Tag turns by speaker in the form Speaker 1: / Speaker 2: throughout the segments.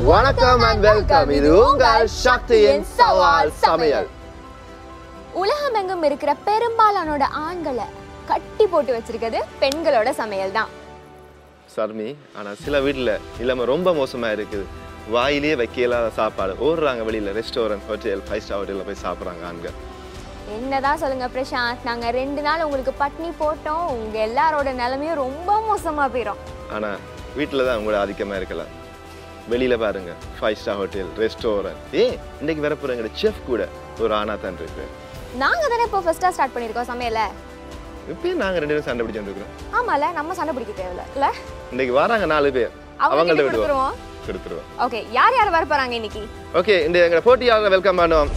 Speaker 1: வணக்கம் and welcome இது உங்கள் சக்தியின் சவால் சமையல்
Speaker 2: உலகமெங்கும் இருக்கிற பெரும்பாலானோட ஆண்களை கட்டி போட்டு வச்சிருக்கிறது பெண்களோட சமையல் தான்
Speaker 1: சர்மி ஆனா சில வீட்டுல நிலைமை ரொம்ப மோசமா இருக்குது வாயிலே வைக்க இல்லாத சாப்பாடு ஓடுறாங்க வெளியில ரெஸ்டாரண்ட் ஹோட்டல் ஃபைவ் ஸ்டார் ஹோட்டல்ல போய் சாப்பிட்றாங்க ஆண்கள்
Speaker 2: என்னதான் சொல்லுங்க பிரசாந்த் நாங்க ரெண்டு நாள் உங்களுக்கு பட்னி போட்டோம் உங்க எல்லாரோட நிலைமையும் ரொம்ப மோசமா போயிடும்
Speaker 1: ஆனா வீட்டில் தான் உங்களோட ஆதிக்கமா இருக்கலாம் வெளியில பாருங்க ஃபைவ் ஸ்டார் ஹோட்டல் ரெஸ்டாரண்ட் ஏ இன்னைக்கு வர போகிற செஃப் கூட ஒரு ஆனா தான் இருக்கு
Speaker 2: நாங்க தானே இப்போ ஃபர்ஸ்டா ஸ்டார்ட் பண்ணிருக்கோம் சமையல
Speaker 1: இப்பயும் நாங்க ரெண்டு பேரும் சண்டை பிடிச்சிட்டு இருக்கிறோம்
Speaker 2: ஆமால நம்ம சண்டை பிடிக்க தேவையில்ல இல்ல
Speaker 1: இன்னைக்கு வராங்க நாலு பேர்
Speaker 2: அவங்க
Speaker 1: அவங்கள்ட்ட
Speaker 2: கிட்ட
Speaker 1: விடுவோம்
Speaker 2: கொடுத்துருவோம்
Speaker 1: கொடுத்துருவோம்
Speaker 2: ஓகே யார் யார் வர போறாங்க இன்னைக்கு
Speaker 1: ஓகே இந்த எங்களை போட்டியாளரை வெல்கம் பண்ணுவோம்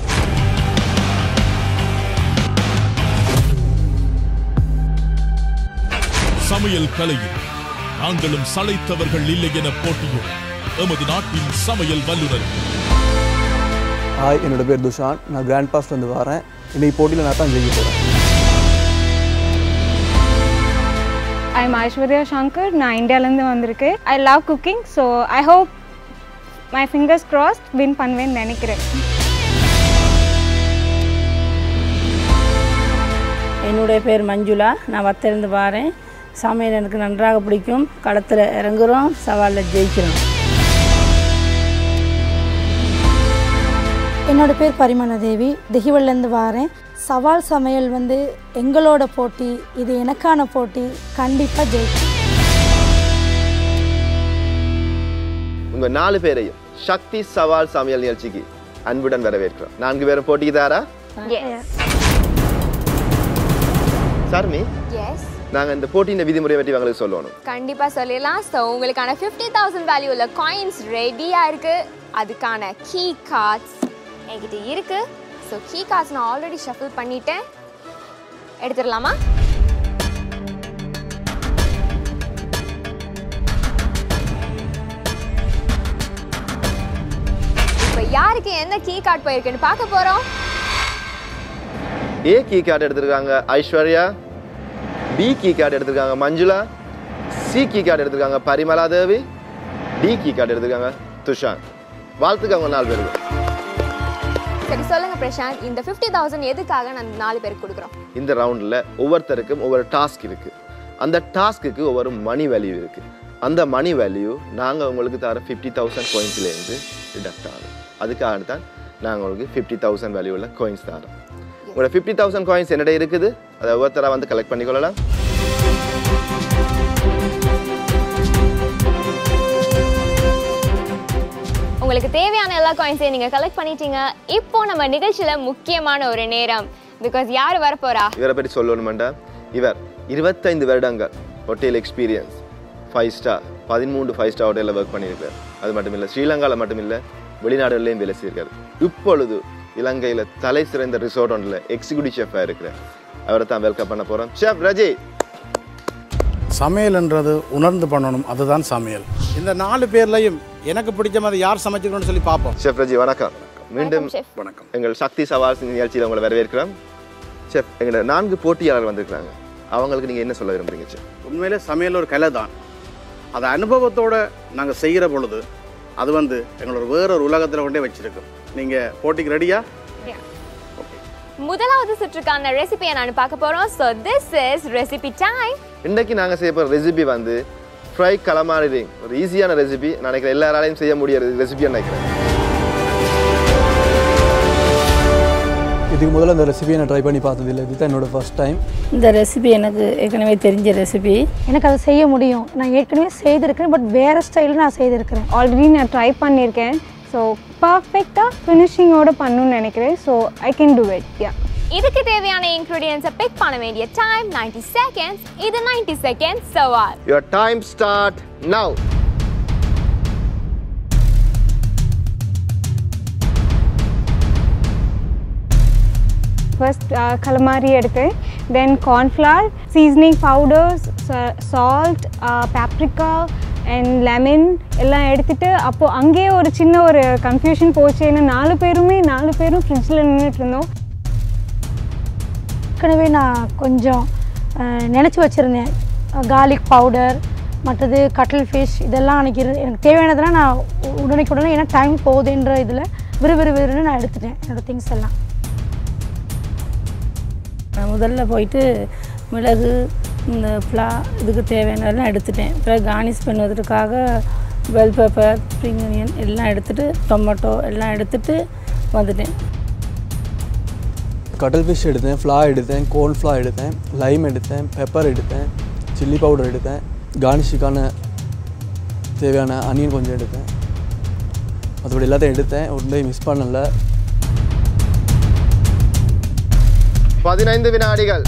Speaker 3: சமையல் கலையில் நாங்களும் சளைத்தவர்கள் இல்லை என போட்டியும் எமது நாட்டின் சமையல் வல்லுநர்
Speaker 4: ஹாய் என்னோட பேர் துஷான் நான் கிராண்ட் பாஸ்ட் வந்து வரேன் இன்னைக்கு போட்டியில் நான் தான் ஜெயிக்க போகிறேன்
Speaker 5: ஐம் ஐஸ்வர்யா சங்கர் நான் இந்தியாவிலேருந்து வந்திருக்கேன் I love cooking so I hope my fingers crossed win பண்ணுவேன்னு நினைக்கிறேன்
Speaker 6: என்னுடைய பேர் மஞ்சுளா நான் வத்திலிருந்து வாரேன் சமையல் எனக்கு நன்றாக பிடிக்கும் களத்தில் இறங்குறோம் சவாலில் ஜெயிக்கிறோம்
Speaker 7: என்னோட பேர் பரிமள தேவி திகிவல்லேருந்து வாரேன் சவால் சமையல் வந்து எங்களோட போட்டி இது எனக்கான போட்டி கண்டிப்பாக ஜெயிக்கும்
Speaker 1: உங்க நாலு பேரையும் சக்தி சவால் சமையல் நிகழ்ச்சிக்கு அன்புடன் வரவேற்கிறோம் நான்கு பேரும் போட்டிக்கு தாரா
Speaker 2: எஸ்
Speaker 1: சர்மி
Speaker 2: எஸ்
Speaker 1: நாங்க இந்த போட்டியின் விதிமுறை பற்றி உங்களுக்கு சொல்லணும்
Speaker 2: கண்டிப்பா சொல்லிடலாம் ஸோ உங்களுக்கான ஃபிஃப்டி தௌசண்ட் வேல்யூ உள்ள காயின்ஸ் ரெடியா இருக்கு அதுக்கான கீ கார்ட்ஸ் என்கிட்ட இருக்கு ஸோ கீ கார்ட்ஸ் நான் ஆல்ரெடி ஷஃபில் பண்ணிட்டேன் எடுத்துடலாமா இப்போ யாருக்கு எந்த கீ கார்டு போயிருக்குன்னு பார்க்க போறோம்
Speaker 1: ஏ கீ கார்டு எடுத்திருக்காங்க ஐஸ்வர்யா பி கீ கார்டு எடுத்திருக்காங்க மஞ்சுளா சி கீ கார்டு எடுத்திருக்காங்க Parimala Devi D key card எடுத்திருக்காங்க துஷான் வாழ்த்துக்கு அவங்க நாலு பேருக்கு
Speaker 2: சரி சொல்லுங்க பிரசாந்த் இந்த ஃபிஃப்டி தௌசண்ட் எதுக்காக நான் நாலு பேருக்கு கொடுக்குறோம்
Speaker 1: இந்த ரவுண்டில் ஒவ்வொருத்தருக்கும் ஒவ்வொரு டாஸ்க் இருக்கு அந்த டாஸ்க்குக்கு ஒவ்வொரு மணி வேல்யூ இருக்கு அந்த மணி வேல்யூ நாங்கள் உங்களுக்கு தர ஃபிஃப்டி தௌசண்ட் கோயின்ஸ்லேருந்து டிடக்ட் ஆகும் அதுக்காக தான் நாங்கள் உங்களுக்கு ஃபிஃப்டி தௌசண்ட் வேல்யூ உள்ள கோயின்ஸ் தரோம் உங்களோட ஃபிஃப்டி தௌசண்ட் காயின்ஸ் என்னடா இருக்குது அதை ஒவ்வொருத்தராக வந்து கலெக்ட் பண்ணிக்கொள்ளலாம்
Speaker 2: உங்களுக்கு தேவையான எல்லா காயின்ஸையும் நீங்க கலெக்ட் பண்ணிட்டீங்க இப்போ நம்ம நிகழ்ச்சியில முக்கியமான ஒரு நேரம் பிகாஸ் யார் வரப்போறா
Speaker 1: இவரை பற்றி சொல்லணுமெண்டா இவர் இருபத்தைந்து வருடங்கள் ஹோட்டல் எக்ஸ்பீரியன்ஸ் ஃபைவ் ஸ்டார் பதிமூன்று ஃபைவ் ஸ்டார் ஹோட்டலில் ஒர்க் பண்ணியிருக்கார் அது மட்டும் இல்லை ஸ்ரீலங்காவில் மட்டும் இல்லை வெளிநாடுகள்லையும் வேலை செய்யிருக்காரு இப்பொழுது இலங்கையில் தலை சிறந்த ரிசோர்ட் ஒன்றில் எக்ஸிக்யூட்டிவ் ஷெஃபாக இருக்கிறார் அவரை தான் வெல்கம் பண்ண போகிறோம் ஷெஃப் ரஜி
Speaker 8: சமையல்ன்றது உணர்ந்து பண்ணணும் அதுதான் சமையல் இந்த நாலு பேர்லையும் எனக்கு பிடிச்ச மாதிரி யார் சமைச்சிக்கணும்னு சொல்லி பார்ப்போம்
Speaker 1: ஷெஃப் ரஜி வணக்கம் மீண்டும்
Speaker 2: chef.
Speaker 8: வணக்கம்
Speaker 1: எங்கள் சக்தி சவால் நிகழ்ச்சியில் உங்களை வரவேற்கிறோம் ஷெஃப் எங்களோட நான்கு போட்டியாளர் வந்திருக்கிறாங்க அவங்களுக்கு நீங்கள் என்ன சொல்ல விரும்புறீங்க ஷெஃப்
Speaker 8: உண்மையிலே சமையல் ஒரு கலை தான் அதை அனுபவத்தோட நாங்கள் செய்கிற பொழுது அது வந்து எங்களோட வேற ஒரு உலகத்தில் கொண்டே வச்சிருக்கோம் நீங்கள் போட்டிக்கு ரெடியா
Speaker 2: முதலாவது சுற்றுக்கான ரெசிபியை நான் பார்க்க போறோம் so this is recipe time
Speaker 1: இன்னைக்கு நாங்கள் செய்ய போகிற ரெசிபி வந்து ஃப்ரை கலமாரி ரிங் ஒரு ஈஸியான ரெசிபி நினைக்கிறேன் எல்லாராலையும் செய்ய முடியாத ரெசிபின்னு நினைக்கிறேன்
Speaker 4: இதுக்கு முதல்ல இந்த ரெசிபியை நான் ட்ரை பண்ணி பார்த்ததில்லை இதுதான் என்னோட ஃபர்ஸ்ட் டைம்
Speaker 6: இந்த ரெசிபி எனக்கு ஏற்கனவே தெரிஞ்ச ரெசிபி
Speaker 7: எனக்கு அதை செய்ய முடியும் நான் ஏற்கனவே செய்திருக்கிறேன் பட் வேறு ஸ்டைலில் நான் செய்திருக்கிறேன்
Speaker 5: ஆல்ரெடி நான் ட்ரை பண்ணியிருக்கேன் ஸோ பர்ஃபெக்டாக ஃபினிஷிங்கோட பண்ணணும்னு நினைக்கிறேன் so I can do it yeah
Speaker 2: இதுக்கு தேவையான இன்க்ரீடியன்ஸை பிக் பண்ண வேண்டிய டைம் 90 செகண்ட்ஸ் இது 90 செகண்ட்ஸ் சவால்
Speaker 1: your time start now
Speaker 5: first calamari எடுத்து then cornflour seasoning powders salt paprika and lemon எல்லாம் எடுத்துட்டு அப்போது அங்கேயே ஒரு சின்ன ஒரு கன்ஃபியூஷன் போச்சு ஏன்னா நாலு பேருமே நாலு பேரும் ஃப்ரிட்ஜில் நின்றுட்டு இருந்தோம்
Speaker 7: ஏற்கனவே நான் கொஞ்சம் நினச்சி வச்சுருந்தேன் கார்லிக் பவுடர் மற்றது கட்டில் ஃபிஷ் இதெல்லாம் அன்றைக்கி எனக்கு தேவையானதெல்லாம் நான் உ- உடனேக்கு உடனே ஏன்னா டைம் போகுதுன்ற இதில் விறுவிறு விறுன்னு நான் எடுத்துட்டேன் என்னோடய திங்ஸ் எல்லாம்
Speaker 6: நான் முதல்ல போயிட்டு மிளகு இந்த ஃப்ளா இதுக்கு தேவையானதெல்லாம் எடுத்துட்டேன் பிறகு கார்னிஷ் பண்ணுவதற்காக பெல் பேப்பர் ஸ்ப்ரிங் அனியன் எல்லாம் எடுத்துட்டு டொமேட்டோ எல்லாம் எடுத்துட்டு வந்துட்டேன்
Speaker 4: கட்டல் ஃபிஷ் எடுத்தேன் ஃப்ளா எடுத்தேன் கோர்ன் ஃப்ளா எடுத்தேன் லைம் எடுத்தேன் பெப்பர் எடுத்தேன் சில்லி பவுடர் எடுத்தேன் கார்னிஷுக்கான தேவையான அனியன் கொஞ்சம் எடுத்தேன் மற்றபடி எல்லாத்தையும் எடுத்தேன் ஒன்றையும் மிஸ் பண்ணல
Speaker 1: பதினைந்து வினாடிகள்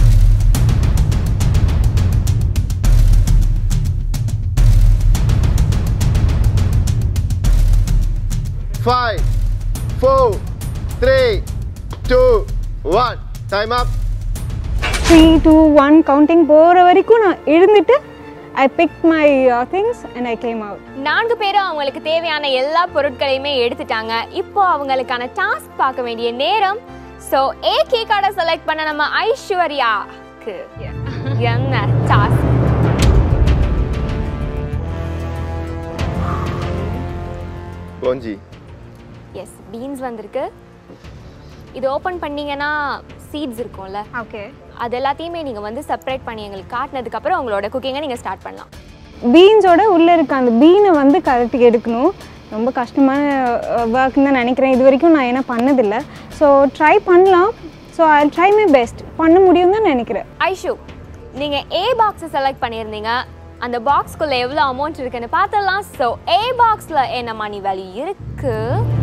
Speaker 1: five four three two one time up
Speaker 5: three two one counting போகிற வரைக்கும் நான் இருந்துட்டு I pick my things and I came out
Speaker 2: நான்கு பேரும் அவங்களுக்கு தேவையான எல்லா பொருட்களையுமே எடுத்துட்டாங்க இப்போ அவங்களுக்கான டாஸ்க் பார்க்க வேண்டிய நேரம் ஸோ ஏ கீ கார்டை செலக்ட் பண்ண நம்ம ஐஸ்வர்யாக்கு என்ன டாஸ்க்
Speaker 1: கோஞ்சி
Speaker 2: எஸ் பீன்ஸ் வந்திருக்கு இது ஓப்பன் பண்ணீங்கன்னா சீட்ஸ் இருக்கும்ல
Speaker 5: ஓகே
Speaker 2: அது எல்லாத்தையுமே நீங்கள் வந்து செப்பரேட் பண்ணி எங்களுக்கு காட்டினதுக்கப்புறம் உங்களோட குக்கிங்கை நீங்கள் ஸ்டார்ட் பண்ணலாம்
Speaker 5: பீன்ஸோட உள்ளே இருக்க அந்த பீனை வந்து கழட்டி எடுக்கணும் ரொம்ப கஷ்டமான ஒர்க்னு தான் நினைக்கிறேன் இது வரைக்கும் நான் என்ன பண்ணதில்லை ஸோ ட்ரை பண்ணலாம் so I try my best பண்ண முடியும் தான் நினைக்கிறேன்
Speaker 2: ஐஷு நீங்கள் ஏ பாக்ஸை செலக்ட் பண்ணியிருந்தீங்க அந்த பாக்ஸ்க்குள்ளே எவ்வளோ அமௌண்ட் இருக்குன்னு பார்த்துடலாம் ஸோ ஏ பாக்ஸில் என்ன மணி வேல்யூ இருக்கு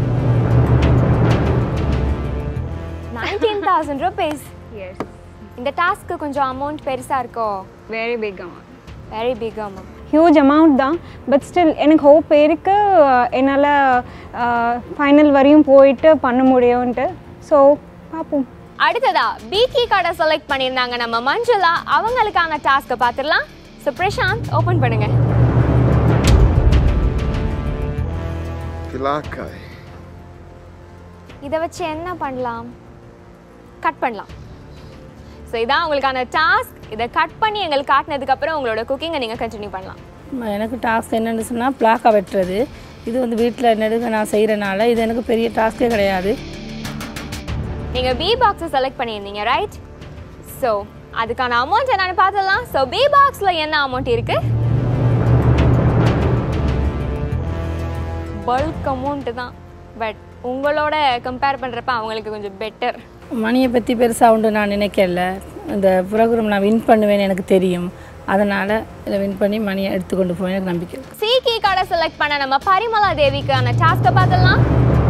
Speaker 2: நைன்டீன் தௌசண்ட் ருபீஸ்
Speaker 5: எஸ்
Speaker 2: இந்த டாஸ்க்கு கொஞ்சம் அமௌண்ட் பெருசாக இருக்கோ
Speaker 5: very big amount
Speaker 2: very big amount
Speaker 5: huge amount தான் பட் ஸ்டில் எனக்கு ஹோப் இருக்கு என்னால் ஃபைனல் வரையும் போயிட்டு பண்ண முடியும்ன்ட்டு ஸோ பார்ப்போம்
Speaker 2: அடுத்ததா பிகி கார்டை செலக்ட் பண்ணியிருந்தாங்க நம்ம மஞ்சுளா அவங்களுக்கான டாஸ்க்கை பார்த்துடலாம் ஸோ பிரசாந்த் ஓப்பன் பண்ணுங்க
Speaker 1: கிலாக்காய்
Speaker 2: இதை வச்சு என்ன பண்ணலாம் கட் பண்ணலாம் ஸோ இதான் உங்களுக்கான டாஸ்க் இதை கட் பண்ணி எங்களுக்கு காட்டினதுக்கப்புறம் உங்களோட குக்கிங்கை நீங்கள் கண்டினியூ பண்ணலாம்
Speaker 6: ம- எனக்கு டாஸ்க் என்னென்னு சொன்னால் பிளாக்கை வெட்டுறது இது வந்து வீட்டில் நெடுக நான் செய்கிறனால இது எனக்கு பெரிய டாஸ்க்கே கிடையாது
Speaker 2: நீங்கள் பி பாக்ஸை செலக்ட் பண்ணியிருந்தீங்க ரைட் ஸோ அதுக்கான அமௌண்ட் என்னன்னு பார்த்துடலாம் ஸோ பி பாக்ஸில் என்ன அமௌண்ட் இருக்கு பல்க் அமௌண்ட் தான் பட் உங்களோட கம்பேர் பண்ணுறப்ப அவங்களுக்கு கொஞ்சம் பெட்டர்
Speaker 6: மணியை பற்றி பெருசாக உண்டு நான் நினைக்கல இந்த ப்ரோக்ராம் நான் வின் பண்ணுவேன்னு எனக்கு தெரியும் அதனால் இதை வின் பண்ணி மணியை எடுத்துக்கொண்டு போய் எனக்கு நம்பிக்கை இருக்கு.
Speaker 2: சிகி கார்டை செலக்ட் பண்ண நம்ம பரிமலா தேவிக்கான டாஸ்க்கை பார்த்துடலாம்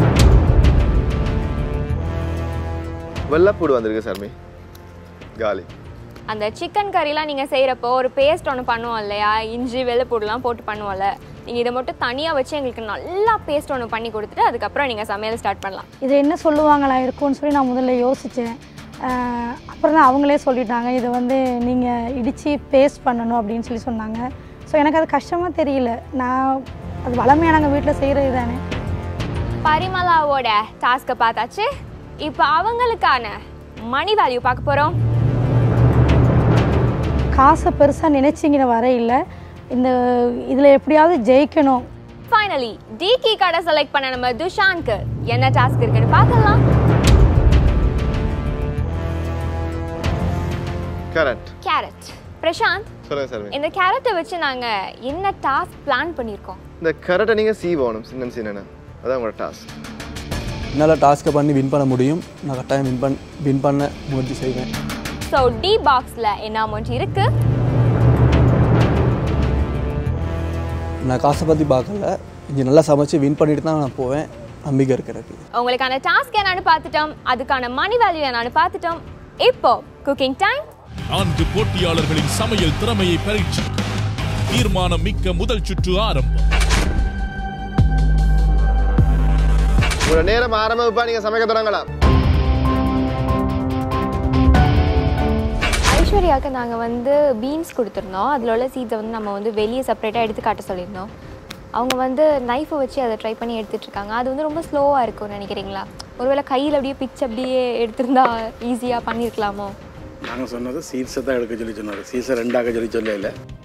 Speaker 1: வெள்ளப்பூடு வந்திருக்கு சர்மி காலி
Speaker 2: அந்த சிக்கன் கறிலாம் நீங்கள் செய்கிறப்போ ஒரு பேஸ்ட் ஒன்று பண்ணுவோம் இல்லையா இஞ்சி வெள்ளைப்பூடுலாம் போட்டு பண்ணுவோம்ல நீங்கள் இதை மட்டும் தனியாக வச்சு எங்களுக்கு நல்லா பேஸ்ட் ஒன்று பண்ணி கொடுத்துட்டு அதுக்கப்புறம் நீங்கள் சமையல் ஸ்டார்ட் பண்ணலாம்
Speaker 7: இது என்ன சொல்லுவாங்களா இருக்கும்னு சொல்லி நான் முதல்ல யோசித்தேன் அப்புறம் தான் அவங்களே சொல்லிட்டாங்க இதை வந்து நீங்கள் இடித்து பேஸ்ட் பண்ணணும் அப்படின்னு சொல்லி சொன்னாங்க ஸோ எனக்கு அது கஷ்டமாக தெரியல நான் அது வளமையாக நாங்கள் வீட்டில் செய்கிறது தானே
Speaker 2: பரிமலாவோட டாஸ்க்கை பார்த்தாச்சு இப்போ அவங்களுக்கான மணி வேல்யூ பார்க்க போகிறோம்
Speaker 7: காசை பெருசாக நினச்சிங்கிற வர இல்லை இந்த இதில் எப்படியாவது ஜெயிக்கணும்
Speaker 2: ஃபைனலி டி கீ கார்டை செலக்ட் பண்ண நம்ம துஷான்க்கு என்ன டாஸ்க் இருக்குன்னு பார்க்கலாம்
Speaker 1: கரெக்ட்
Speaker 2: கேரட் பிரசாந்த்
Speaker 1: சொல்லுங்க சர்மி
Speaker 2: இந்த கேரட்டை வச்சு நாங்கள் என்ன டாஸ்க் பிளான் பண்ணியிருக்கோம்
Speaker 1: இந்த கரெக்டை நீங்கள் சீவணும் சின்ன சின்ன அதான் உங்களோட டாஸ்க்
Speaker 4: என்னால் டாஸ்க்கை பண்ணி வின் பண்ண முடியும் நான் கட்டாயம் வின் பண் வின் பண்ண முயற்சி செய்வேன்
Speaker 2: ஸோ டி பாக்ஸில் என்ன அமௌண்ட் இருக்கு
Speaker 4: நான் காசை பற்றி பார்க்கல இங்கே நல்லா சமைச்சு வின் பண்ணிட்டு தான் நான் போவேன் நம்பிக்கை இருக்கு எனக்கு
Speaker 2: உங்களுக்கான டாஸ்க் என்னன்னு பார்த்துட்டோம் அதுக்கான மணி வேல்யூ என்னன்னு பார்த்துட்டோம் இப்போ குக்கிங் டைம்
Speaker 3: நான்கு போட்டியாளர்களின் சமையல் திறமையை பரீட்சி தீர்மானம் மிக்க முதல் சுற்று ஆரம்பம்
Speaker 1: உங்களோட நேரம் ஆரம்பிப்பா நீங்கள் சமைக்க தொடங்கலாம்
Speaker 2: ஐஸ்வர்யாவுக்கு நாங்கள் வந்து பீன்ஸ் கொடுத்துருந்தோம் அதில் உள்ள சீட்ஸை வந்து நம்ம வந்து வெளியே செப்பரேட்டாக எடுத்து காட்ட சொல்லியிருந்தோம் அவங்க வந்து நைஃபை வச்சு அதை ட்ரை பண்ணி எடுத்துட்டு இருக்காங்க அது வந்து ரொம்ப ஸ்லோவாக இருக்கும்னு நினைக்கிறீங்களா ஒருவேளை கையில் அப்படியே பிச்சு அப்படியே எடுத்திருந்தா ஈஸியாக பண்ணியிருக்கலாமோ
Speaker 8: நாங்கள் சொன்னது சீட்ஸை தான் எடுக்க சொல்லி சொன்னார் சீஸை ரெண்டாக்க சொல்லி சொல்லல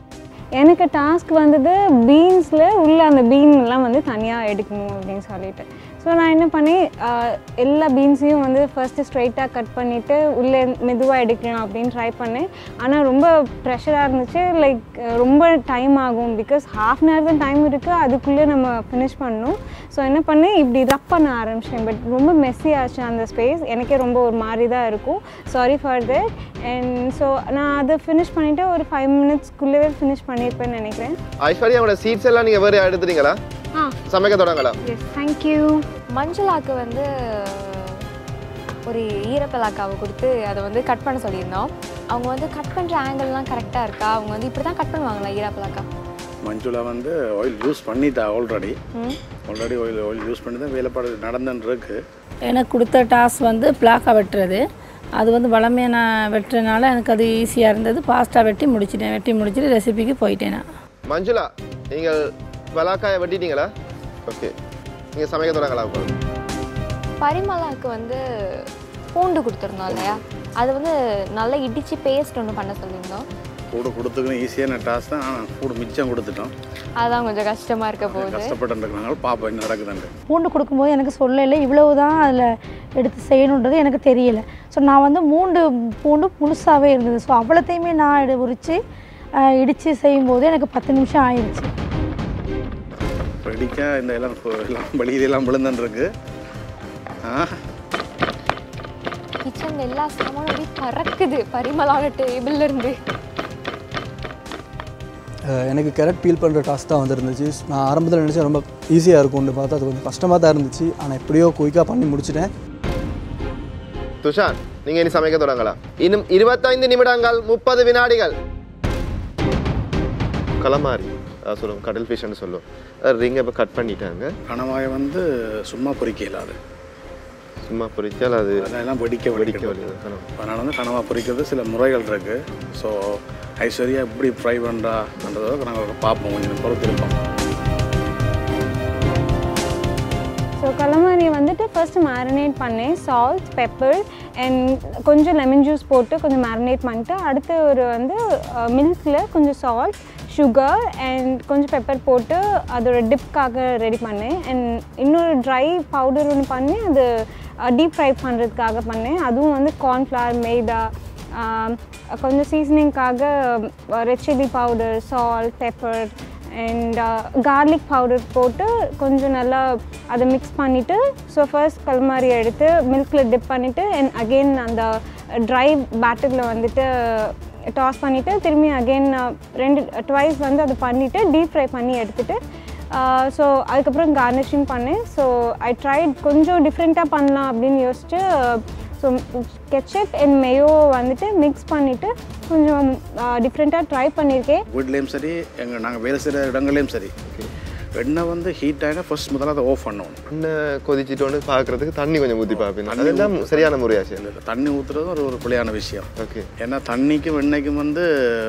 Speaker 5: எனக்கு டாஸ்க் வந்தது பீன்ஸில் உள்ள அந்த பீன் எல்லாம் வந்து தனியாக எடுக்கணும் அப்படின்னு சொல்லிட்டு ஸோ நான் என்ன பண்ணி ஆஹ், எல்லா பீன்ஸையும் வந்து ஃபர்ஸ்ட்டு ஸ்ட்ரைட்டாக கட் பண்ணிவிட்டு உள்ளே மெதுவாக எடுக்கலாம் அப்படின்னு ட்ரை பண்ணேன் ஆனால் ரொம்ப ப்ரெஷராக இருந்துச்சு லைக் ரொம்ப டைம் ஆகும் பிகாஸ் ஹாஃப் அன் ஹவர் தான் டைம் இருக்குது அதுக்குள்ளே நம்ம ஃபினிஷ் பண்ணணும் ஸோ என்ன பண்ணேன் இப்படி ரப் பண்ண ஆரம்பிச்சேன் பட் ரொம்ப மெஸ்ஸி ஆச்சு அந்த ஸ்பேஸ் எனக்கே ரொம்ப ஒரு மாதிரி தான் இருக்கும் sorry for that and so நான் அதை ஃபினிஷ் பண்ணிவிட்டு ஒரு ஃபைவ் மினிட்ஸ்க்குள்ளேயே ஃபினிஷ் பண்ணியிருப்பேன்னு நினைக்கிறேன்
Speaker 1: ஐஸ்வர்யாவோட சீட்ஸ் எல்லாம் நீங்கள் வேறு எடுத்துறீங்களா
Speaker 5: ஆ
Speaker 1: சமைக்க தொடங்கலாம்
Speaker 5: எஸ் தேங்க்யூ
Speaker 2: மஞ்சளாக்கு வந்து ஒரு ஈரப்பலாக்காவை கொடுத்து அதை வந்து கட் பண்ண சொல்லியிருந்தோம் அவங்க வந்து கட் பண்ணுற ஆங்கிள்லாம் கரெக்டாக இருக்கா அவங்க வந்து இப்படி தான் கட் பண்ணுவாங்களா ஈரப்பலாக்கா
Speaker 8: மஞ்சுளா வந்து ஆயில் யூஸ் பண்ணிட்டா ஆல்ரெடி
Speaker 2: ம்
Speaker 8: ஆல்ரெடி ஆயில் ஆயில் யூஸ் பண்ணி தான் வேலைப்பாடு நடந்துன்னு இருக்கு
Speaker 6: எனக்கு கொடுத்த டாஸ்க் வந்து பிளாக்காக வெட்டுறது அது வந்து வளமையாக நான் வெட்டுறதுனால எனக்கு அது ஈஸியாக இருந்தது ஃபாஸ்ட்டாக வெட்டி முடிச்சிட்டேன் வெட்டி முடிச்சுட்டு ரெசிபிக்கு போயிட்டேன் நான்
Speaker 1: மஞ்சுளா நீங்கள் பலாக்காயை வெட்டிட்டீங்களா ஓகே நீங்கள் சமைக்க தொடங்கலாம் இப்போ
Speaker 2: பரிமளாக்கு வந்து பூண்டு கொடுத்துருந்தோம் இல்லையா அது வந்து நல்லா இடித்து பேஸ்ட் ஒன்று பண்ண சொல்லியிருந்தோம்
Speaker 8: கூட கொடுத்துக்கணும் ஈஸியான டாஸ்க் தான் ஆனால் கூட மிச்சம் கொடுத்துட்டோம்
Speaker 2: அதுதான் கொஞ்சம் கஷ்டமாக இருக்க போகுது
Speaker 8: கஷ்டப்பட்டு இருக்கிறனால பாப்பா என்ன நடக்குதுன்ட்டு
Speaker 7: பூண்டு கொடுக்கும்போது எனக்கு சொல்லலை இவ்வளவு தான் அதில் எடுத்து செய்யணுன்றது எனக்கு தெரியல ஸோ நான் வந்து மூண்டு பூண்டு முழுசாகவே இருந்தது ஸோ அவ்வளோத்தையுமே நான் எடு உரித்து இடித்து செய்யும்போது எனக்கு பத்து நிமிஷம் ஆயிடுச்சு
Speaker 8: ரெடிக்கா இந்த எல்லாம் இப்போ எல்லாம் வெளியிலெல்லாம் விழுந்துன்னு இருக்கு ஆ
Speaker 2: கிச்சனில் எல்லா சாமானும் அப்படியே பறக்குது பரிமளாவோட டேபிள்ல இருந்து
Speaker 4: அஹ் எனக்கு கேரட் பீல் பண்ணுற டாஸ்க் தான் வந்துருந்துச்சு நான் ஆரம்பத்தில் நினச்சேன் ரொம்ப ஈஸியாக இருக்கும்னு பார்த்தா அது கொஞ்சம் கஷ்டமாக தான் இருந்துச்சு ஆனால் எப்படியோ குயிக்காக பண்ணி முடிச்சிட்டேன்
Speaker 1: துஷான் நீங்கள் இனி சமைக்க தொடங்கலாம் இன்னும் இருபத்தைந்து நிமிடங்கள் முப்பது வினாடிகள் கலமாரி அஹ் சொல்லுவோம் கடல் ஃபிஷ்னு சொல்லுவோம் ரிங்கை இப்போ கட் பண்ணிட்டாங்க
Speaker 8: கணவாயை வந்து சும்மா பொரிக்க இல்லாது
Speaker 1: சும்மா பொரிச்சால் அது
Speaker 8: அதெல்லாம் வெடிக்க
Speaker 1: வெடிக்க
Speaker 8: வெடிக்க
Speaker 1: வேண்டியது கணம்.
Speaker 8: அதனால வந்து கனவா பொரிக்கிறது சில முறைகள் இருக்கு ஸோ ஐஸ்வர்யா எப்படி ஃப்ரை பண்ணுறான்றதை நாங்கள் பார்ப்போம் கொஞ்சம் பொறுத்திருப்போம்
Speaker 5: ஸோ கலமாரி வந்துட்டு ஃபர்ஸ்ட் மேரினேட் பண்ணேன் சால்ட் பெப்பர் அண்ட் கொஞ்சம் லெமன் ஜூஸ் போட்டு கொஞ்சம் மேரினேட் பண்ணிட்டு அடுத்து ஒரு வந்து மில்கில் கொஞ்சம் சால்ட் சுகர் அண்ட் கொஞ்சம் பெப்பர் போட்டு அதோட டிப்காக ரெடி பண்ணேன் அண்ட் இன்னொரு ட்ரை பவுடர் ஒன்று பண்ணி அது டீப் ஃப்ரை பண்ணுறதுக்காக பண்ணேன் அதுவும் வந்து கார்ன்ஃப்ளவர் மெய்தா ஆம், கொஞ்சம் சீசனிங்காக red chilli powder salt pepper and garlic powder போட்டு கொஞ்சம் நல்லா அதை மிக்ஸ் பண்ணிவிட்டு ஸோ ஃபர்ஸ்ட் கல்மாரி எடுத்து மில்கில் டிப் பண்ணிவிட்டு அண்ட் அகெயின் அந்த ட்ரை பேட்டரில் வந்துட்டு டாஸ் பண்ணிவிட்டு திரும்பி அகெயின் ரெண்டு ட்வைஸ் வந்து அதை பண்ணிவிட்டு டீப் ஃப்ரை பண்ணி எடுத்துட்டு ஸோ அதுக்கப்புறம் கார்னிஷிங் பண்ணேன் ஸோ ஐ ட்ரைட் கொஞ்சம் டிஃப்ரெண்ட்டாக பண்ணலாம் அப்படின்னு யோசிச்சு ஸோ கெச்சப் அண்ட் மேயோ வந்துட்டு மிக்ஸ் பண்ணிவிட்டு கொஞ்சம் டிஃப்ரெண்ட்டாக ட்ரை பண்ணியிருக்கேன்
Speaker 8: வீட்லேயும் சரி எங்கள் நாங்கள் வேலை செய்கிற இடங்கள்லையும் சரி எண்ணெய் வந்து ஹீட் ஆகினா ஃபர்ஸ்ட் முதல்ல அதை ஆஃப் பண்ணணும்
Speaker 1: எண்ணெய் கொதிச்சிட்டோன்னு பார்க்கறதுக்கு தண்ணி கொஞ்சம் ஊற்றி பார்ப்பேன் அதெல்லாம் சரியான முறையாச்சு
Speaker 8: இல்ல, இல்ல, தண்ணி ஊற்றுறது ஒரு ஒரு பிள்ளையான விஷயம்
Speaker 1: ஓகே
Speaker 8: ஏன்னா தண்ணிக்கும் எண்ணெய்க்கும் வந்து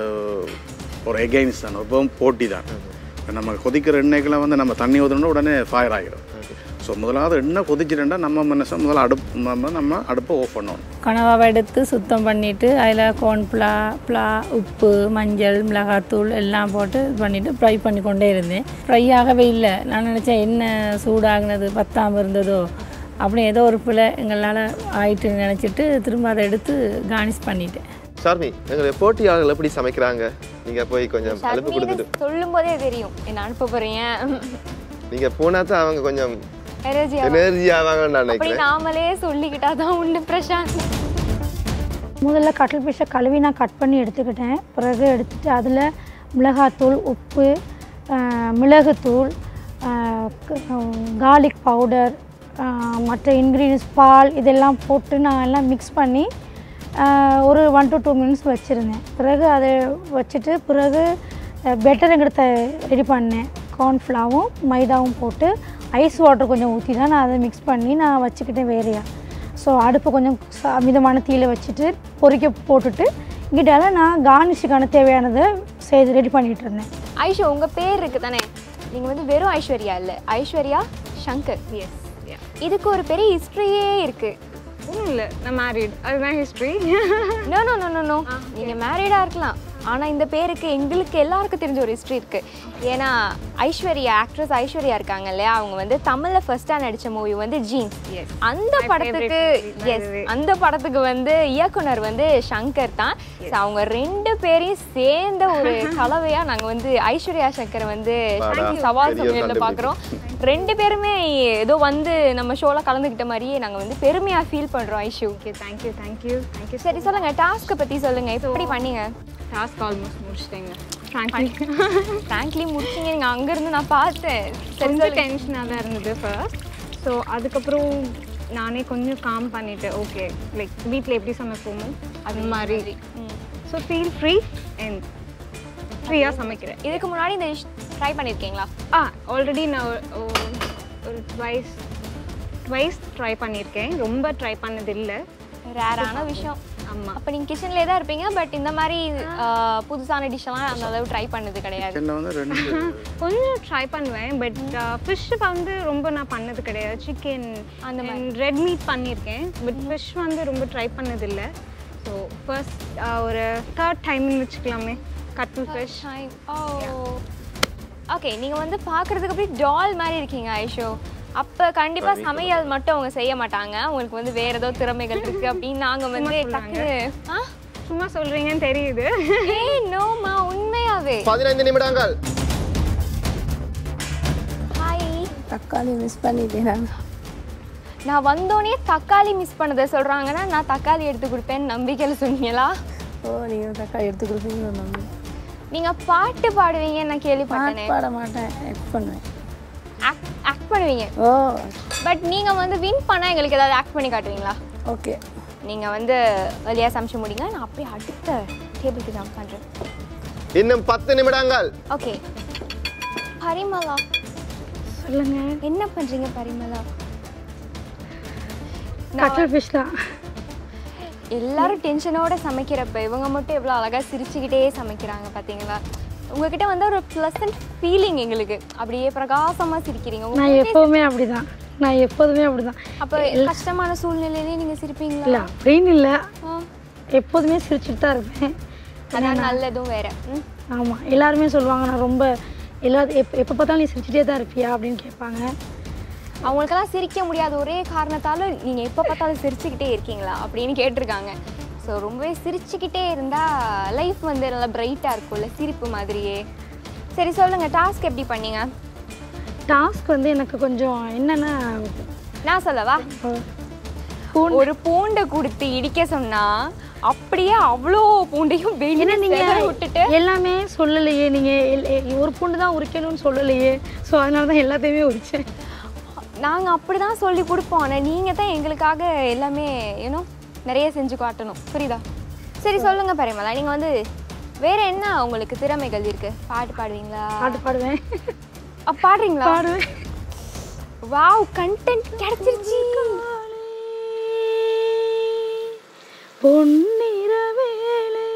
Speaker 8: ஒரு எகெயின்ஸ்ட் தான் எப்பவும் போட்டி தான் இப்ப நம்ம கொதிக்கிற எண்ணெய்க்கெல்லாம் வந்து நம்ம தண்ணி ஊற்றணும்னா உடனே ஃபயர் ஆகிடும் ஸோ முதலாவது எண்ணெய் கொதிச்சிட்டா நம்ம மனசை முதல்ல அடுப்பு நம்ம நம்ம அடுப்பை ஆஃப் பண்ணணும்
Speaker 6: கனவாவை எடுத்து சுத்தம் பண்ணிவிட்டு அதில் கோன்ஃப்ளா ப்ளா உப்பு மஞ்சள் மிளகாத்தூள் எல்லாம் போட்டு இது பண்ணிவிட்டு ஃப்ரை பண்ணி கொண்டே இருந்தேன் ஃப்ரை ஆகவே இல்லை நான் நினச்சேன் என்ன சூடாகினது பத்தாமல் இருந்ததோ அப்படி ஏதோ ஒரு பிள்ளை எங்களால் ஆயிட்டுன்னு நினச்சிட்டு திரும்ப அதை எடுத்து கார்னிஷ் பண்ணிட்டேன்
Speaker 1: ஷார்மி எங்களுடைய போட்டியாளர்கள் எப்படி சமைக்கிறாங்க நீங்கள் போய் கொஞ்சம் அலுப்பு கொடுத்துட்டு
Speaker 2: சொல்லும் போதே தெரியும் என்ன அனுப்ப போறீங்க
Speaker 1: நீங்கள் போனால் தான் அவங்க கொஞ்சம்
Speaker 2: எனர்ஜி
Speaker 1: எனர்ஜி ஆவாங்கன்னு நான்
Speaker 2: அப்படி
Speaker 1: நினைக்கிறேன்
Speaker 2: நாமளே சொல்லிக்கிட்டா தான் உண்டு பிரசாந்த்
Speaker 7: முதல்ல கட்டில் ஃபிஷ்ஷை கழுவி நான் கட் பண்ணி எடுத்துக்கிட்டேன் பிறகு எடுத்துட்டு அதில் மிளகாத்தூள் உப்பு ஆஹ், மிளகுத்தூள் கார்லிக் பவுடர் மற்ற இன்க்ரீடியன்ஸ் பால் இதெல்லாம் போட்டு நான் எல்லாம் மிக்ஸ் பண்ணி ஆஹ், ஒரு ஒன் டு டூ மினிட்ஸ் வச்சுருந்தேன் பிறகு அதை வச்சுட்டு பிறகு பெட்டர் எங்கிட்ட ரெடி பண்ணேன் கார்ன்ஃப்ளாவும் மைதாவும் போட்டு ஐஸ் வாட்டர் கொஞ்சம் ஊற்றி தான் நான் அதை மிக்ஸ் பண்ணி நான் வச்சுக்கிட்டேன் வேறையா ஸோ அடுப்பு கொஞ்சம் ச- மிதமான தீயில வச்சுட்டு பொரிக்க போட்டுட்டு இங்கிட்டால நான் கார்னிஷுக்கான தேவையானதை செய்து ரெடி பண்ணிகிட்டு இருந்தேன்
Speaker 2: ஐஷோ உங்க பேர் இருக்கு தானே நீங்க வந்து வெறும் ஐஸ்வர்யா இல்ல ஐஸ்வர்யா சங்கர்
Speaker 5: எஸ்
Speaker 2: இதுக்கு ஒரு பெரிய ஹிஸ்டரியே இருக்கு
Speaker 5: ஒன்றும் இல்லை நான் மேரிட் அதுதான் history
Speaker 2: no no no no no நீங்க மேரீடா இருக்கலாம் ஆனால் இந்த பேருக்கு எங்களுக்கு எல்லாருக்கும் தெரிஞ்ச ஒரு ஹிஸ்ட்ரி இருக்குது ஏன்னா ஐஸ்வர்யா ஆக்ட்ரஸ் ஐஸ்வர்யா இருக்காங்க இல்லையா அவங்க வந்து தமிழில் ஃபர்ஸ்ட்டாக நடித்த மூவி வந்து ஜீன்ஸ் அந்த படத்துக்கு எஸ் அந்த படத்துக்கு வந்து இயக்குனர் வந்து சங்கர் தான் So, அவங்க ரெண்டு பேரையும் சேர்ந்த ஒரு கலவையாக நாங்கள் வந்து ஐஸ்வர்யா சங்கரை வந்து
Speaker 1: பாடா,
Speaker 2: சவால்
Speaker 1: பெரிய
Speaker 2: சமையலில்
Speaker 1: கண்டுபிடிப்பு.
Speaker 2: பார்க்குறோம் ரெண்டு பேருமே ஏதோ வந்து நம்ம ஷோவில் கலந்துக்கிட்ட மாதிரியே நாங்கள் வந்து பெருமையாக ஃபீல் பண்ணுறோம் Aishu
Speaker 5: okay thank you thank you thank you
Speaker 2: சரி சொல்லுங்க டாஸ்க்கை பற்றி சொல்லுங்க எப்படி பண்ணீங்க
Speaker 5: டாஸ்க் ஆல்மோஸ்ட் முடிச்சிட்டேங்க ஃப்ராங்க்லி
Speaker 2: ஃப்ராங்க்லி முடிச்சிங்க நீங்கள் அங்கேருந்து நான் பார்த்தேன் சரி
Speaker 5: கொஞ்சம்
Speaker 2: சொல்லுங்க
Speaker 5: டென்ஷனாக தான் இருந்தது ஃபர்ஸ்ட் ஸோ அதுக்கப்புறம் நானே கொஞ்சம் காம் பண்ணிட்டு ஓகே லைக் வீட்டில் எப்படி சமைப்போமோ அது மாதிரி ஸோ ஃபீல் ஃப்ரீ அண்ட் ஃப்ரீயாக சமைக்கிறேன்
Speaker 2: இதுக்கு முன்னாடி இந்த டிஷ் ட்ரை பண்ணியிருக்கீங்களா
Speaker 5: ஆ ஆல்ரெடி நான் ஒரு- ஒரு- ஒரு ட்வைஸ் ட்வைஸ் ட்ரை பண்ணியிருக்கேன் ரொம்ப ட்ரை பண்ணதில்லை
Speaker 2: ரேரான விஷயம்
Speaker 5: ஆமாம்
Speaker 2: அப்போ நீங்கள் கிச்சன்லேயே தான் இருப்பீங்க பட் இந்த மாதிரி ஆஹ், புதுசான டிஷ்ஷெல்லாம் அந்த அளவு ட்ரை பண்ணது கிடையாது
Speaker 8: கிச்சனில் வந்து ரெண்டு
Speaker 5: கொஞ்சம் ட்ரை பண்ணுவேன் பட் ஃபிஷ் வந்து ரொம்ப நான் பண்ணது கிடையாது சிக்கன்
Speaker 2: அந்த
Speaker 5: அந்த ரெட் மீட் பண்ணியிருக்கேன் பட் ஃபிஷ் வந்து ரொம்ப ட்ரை பண்ணதில்லை ஸோ ஃபர்ஸ்ட் ஒரு தேர்ட் டைம்னு வச்சுக்கலாமே கட்டன் ஃபிஷ்
Speaker 2: ஓ ஓகே நீங்கள் வந்து பார்க்குறதுக்கு அப்படியே டால் மாதிரி இருக்கீங்க ஐஷோ அப்போ கண்டிப்பாக சமையல் மட்டும் அவங்க செய்ய மாட்டாங்க உங்களுக்கு வந்து வேற ஏதோ திறமைகள் இருக்குது அப்படின்னு நாங்கள் வந்து டக்குனு ஆ
Speaker 5: சும்மா சொல்கிறீங்கன்னு தெரியுது
Speaker 2: ஏய் நோமா உண்மையாவே
Speaker 1: பதினைந்து நிமிடங்கள்
Speaker 2: ஹாய்
Speaker 6: தக்காளி மிஸ் பண்ணிட்டேன் நான்
Speaker 2: நான் வந்தோடனே தக்காளி மிஸ் பண்ணதை சொல்கிறாங்கன்னா நான் தக்காளி எடுத்து கொடுப்பேன்னு நம்பிக்கையில் சொன்னீங்களா
Speaker 6: ஓ நீங்கள் தக்காளி எடுத்து கொடுப்பீங்க நம்பி
Speaker 2: நீங்கள் பாட்டு பாடுவீங்கன்னு நான்
Speaker 6: பாட்டு
Speaker 2: கேள்விப்பட்டேனே
Speaker 6: பாட மாட்டேன் ஆக்ட் பண்ணுவேன்
Speaker 2: ஆக்ட் ஆக்ட் பண்ணுவீங்க
Speaker 6: ஓ
Speaker 2: பட் நீங்கள் வந்து வின் பண்ணால் எங்களுக்கு ஏதாவது ஆக்ட் பண்ணி காட்டுவீங்களா
Speaker 6: ஓகே
Speaker 2: நீங்கள் வந்து வழியாக சமைச்சு முடிங்க நான் அப்படியே அடுத்த டேபிளுக்கு ஜம்ப் பண்ணுறேன்
Speaker 1: இன்னும் பத்து நிமிடங்கள்
Speaker 2: ஓகே பரிமலா
Speaker 5: சொல்லுங்க
Speaker 2: என்ன பண்ணுறீங்க பரிமலா
Speaker 7: கட்டல் ஃபிஷ் தான்
Speaker 2: எல்லாரும் டென்ஷனோட சமைக்கிறப்ப இவங்க மட்டும் எவ்வளோ அழகாக சிரிச்சுக்கிட்டே சமைக்கிறாங்க பார்த்தீங்களா உங்ககிட்ட வந்து ஒரு ப்ளசன்ட் ஃபீலிங் எங்களுக்கு அப்படியே பிரகாசமாக சிரிக்கிறீங்க
Speaker 7: நான்
Speaker 2: உங்க-
Speaker 7: எப்போவுமே அப்படிதான் நான் எப்போதுமே அப்படிதான்
Speaker 2: அப்போ கஷ்டமான சூழ்நிலையிலேயே நீங்கள் சிரிப்பீங்களா
Speaker 7: இல்லை அப்படின்னு இல்லை
Speaker 2: ஆ,
Speaker 7: எப்போதுமே சிரிச்சுட்டு தான் இருப்பேன்
Speaker 2: அதான் நல்லதும் வேற ம்
Speaker 7: ஆமாம் எல்லாருமே சொல்லுவாங்க நான் ரொம்ப எல்லா எப்போ எப்போ பார்த்தாலும் நீ சிரிச்சிட்டே தான் இருப்பியா அப்படின்னு கேட்பாங்க
Speaker 2: அவங்களுக்கெல்லாம் சிரிக்க முடியாத ஒரே காரணத்தால நீங்கள் எப்போ பார்த்தாலும் சிரிச்சுக்கிட்டே இருக்கீங்களா அப்படின்னு கேட்டிருக்காங்க ஸோ ரொம்பவே சிரிச்சுக்கிட்டே இருந்தால் லைஃப் வந்து நல்லா பிரைட்டாக இருக்கும்ல சிரிப்பு மாதிரியே சரி சொல்லுங்கள் டாஸ்க் எப்படி பண்ணீங்க
Speaker 7: டாஸ்க் வந்து எனக்கு கொஞ்சம் என்னென்னா
Speaker 2: நான் சொல்லவா ஒரு பூண்டை கொடுத்து இடிக்க சொன்னா அப்படியே அவ்வளோ பூண்டையும்
Speaker 7: ஏன்னா
Speaker 2: வெளியே
Speaker 7: நீங்கள்
Speaker 2: விட்டுட்டு
Speaker 7: எல்லாமே சொல்லலையே நீங்கள் ஒரு பூண்டு தான் உரிக்கணும்னு சொல்லலையே ஸோ அதனால தான் எல்லாத்தையுமே உரிச்சேன்
Speaker 2: நாங்கள் அப்படி தான் சொல்லி கொடுப்போம் ஆனால் நீங்கள் தான் எங்களுக்காக எல்லாமே ஏன்னோ நிறைய செஞ்சு காட்டணும் புரியுதா சரி சொல்லுங்க பரிமலா நீங்கள் வந்து வேற என்ன உங்களுக்கு திறமைகள் இருக்கு பாட்டு பாடுவீங்களா
Speaker 7: பாட்டு பாடுவேன்
Speaker 2: அப்ப பாடுறீங்களா
Speaker 7: பாடுவேன்
Speaker 2: வாவ் கண்டென்ட் கிடைச்சிருச்சு
Speaker 7: பொன்னிற வேளை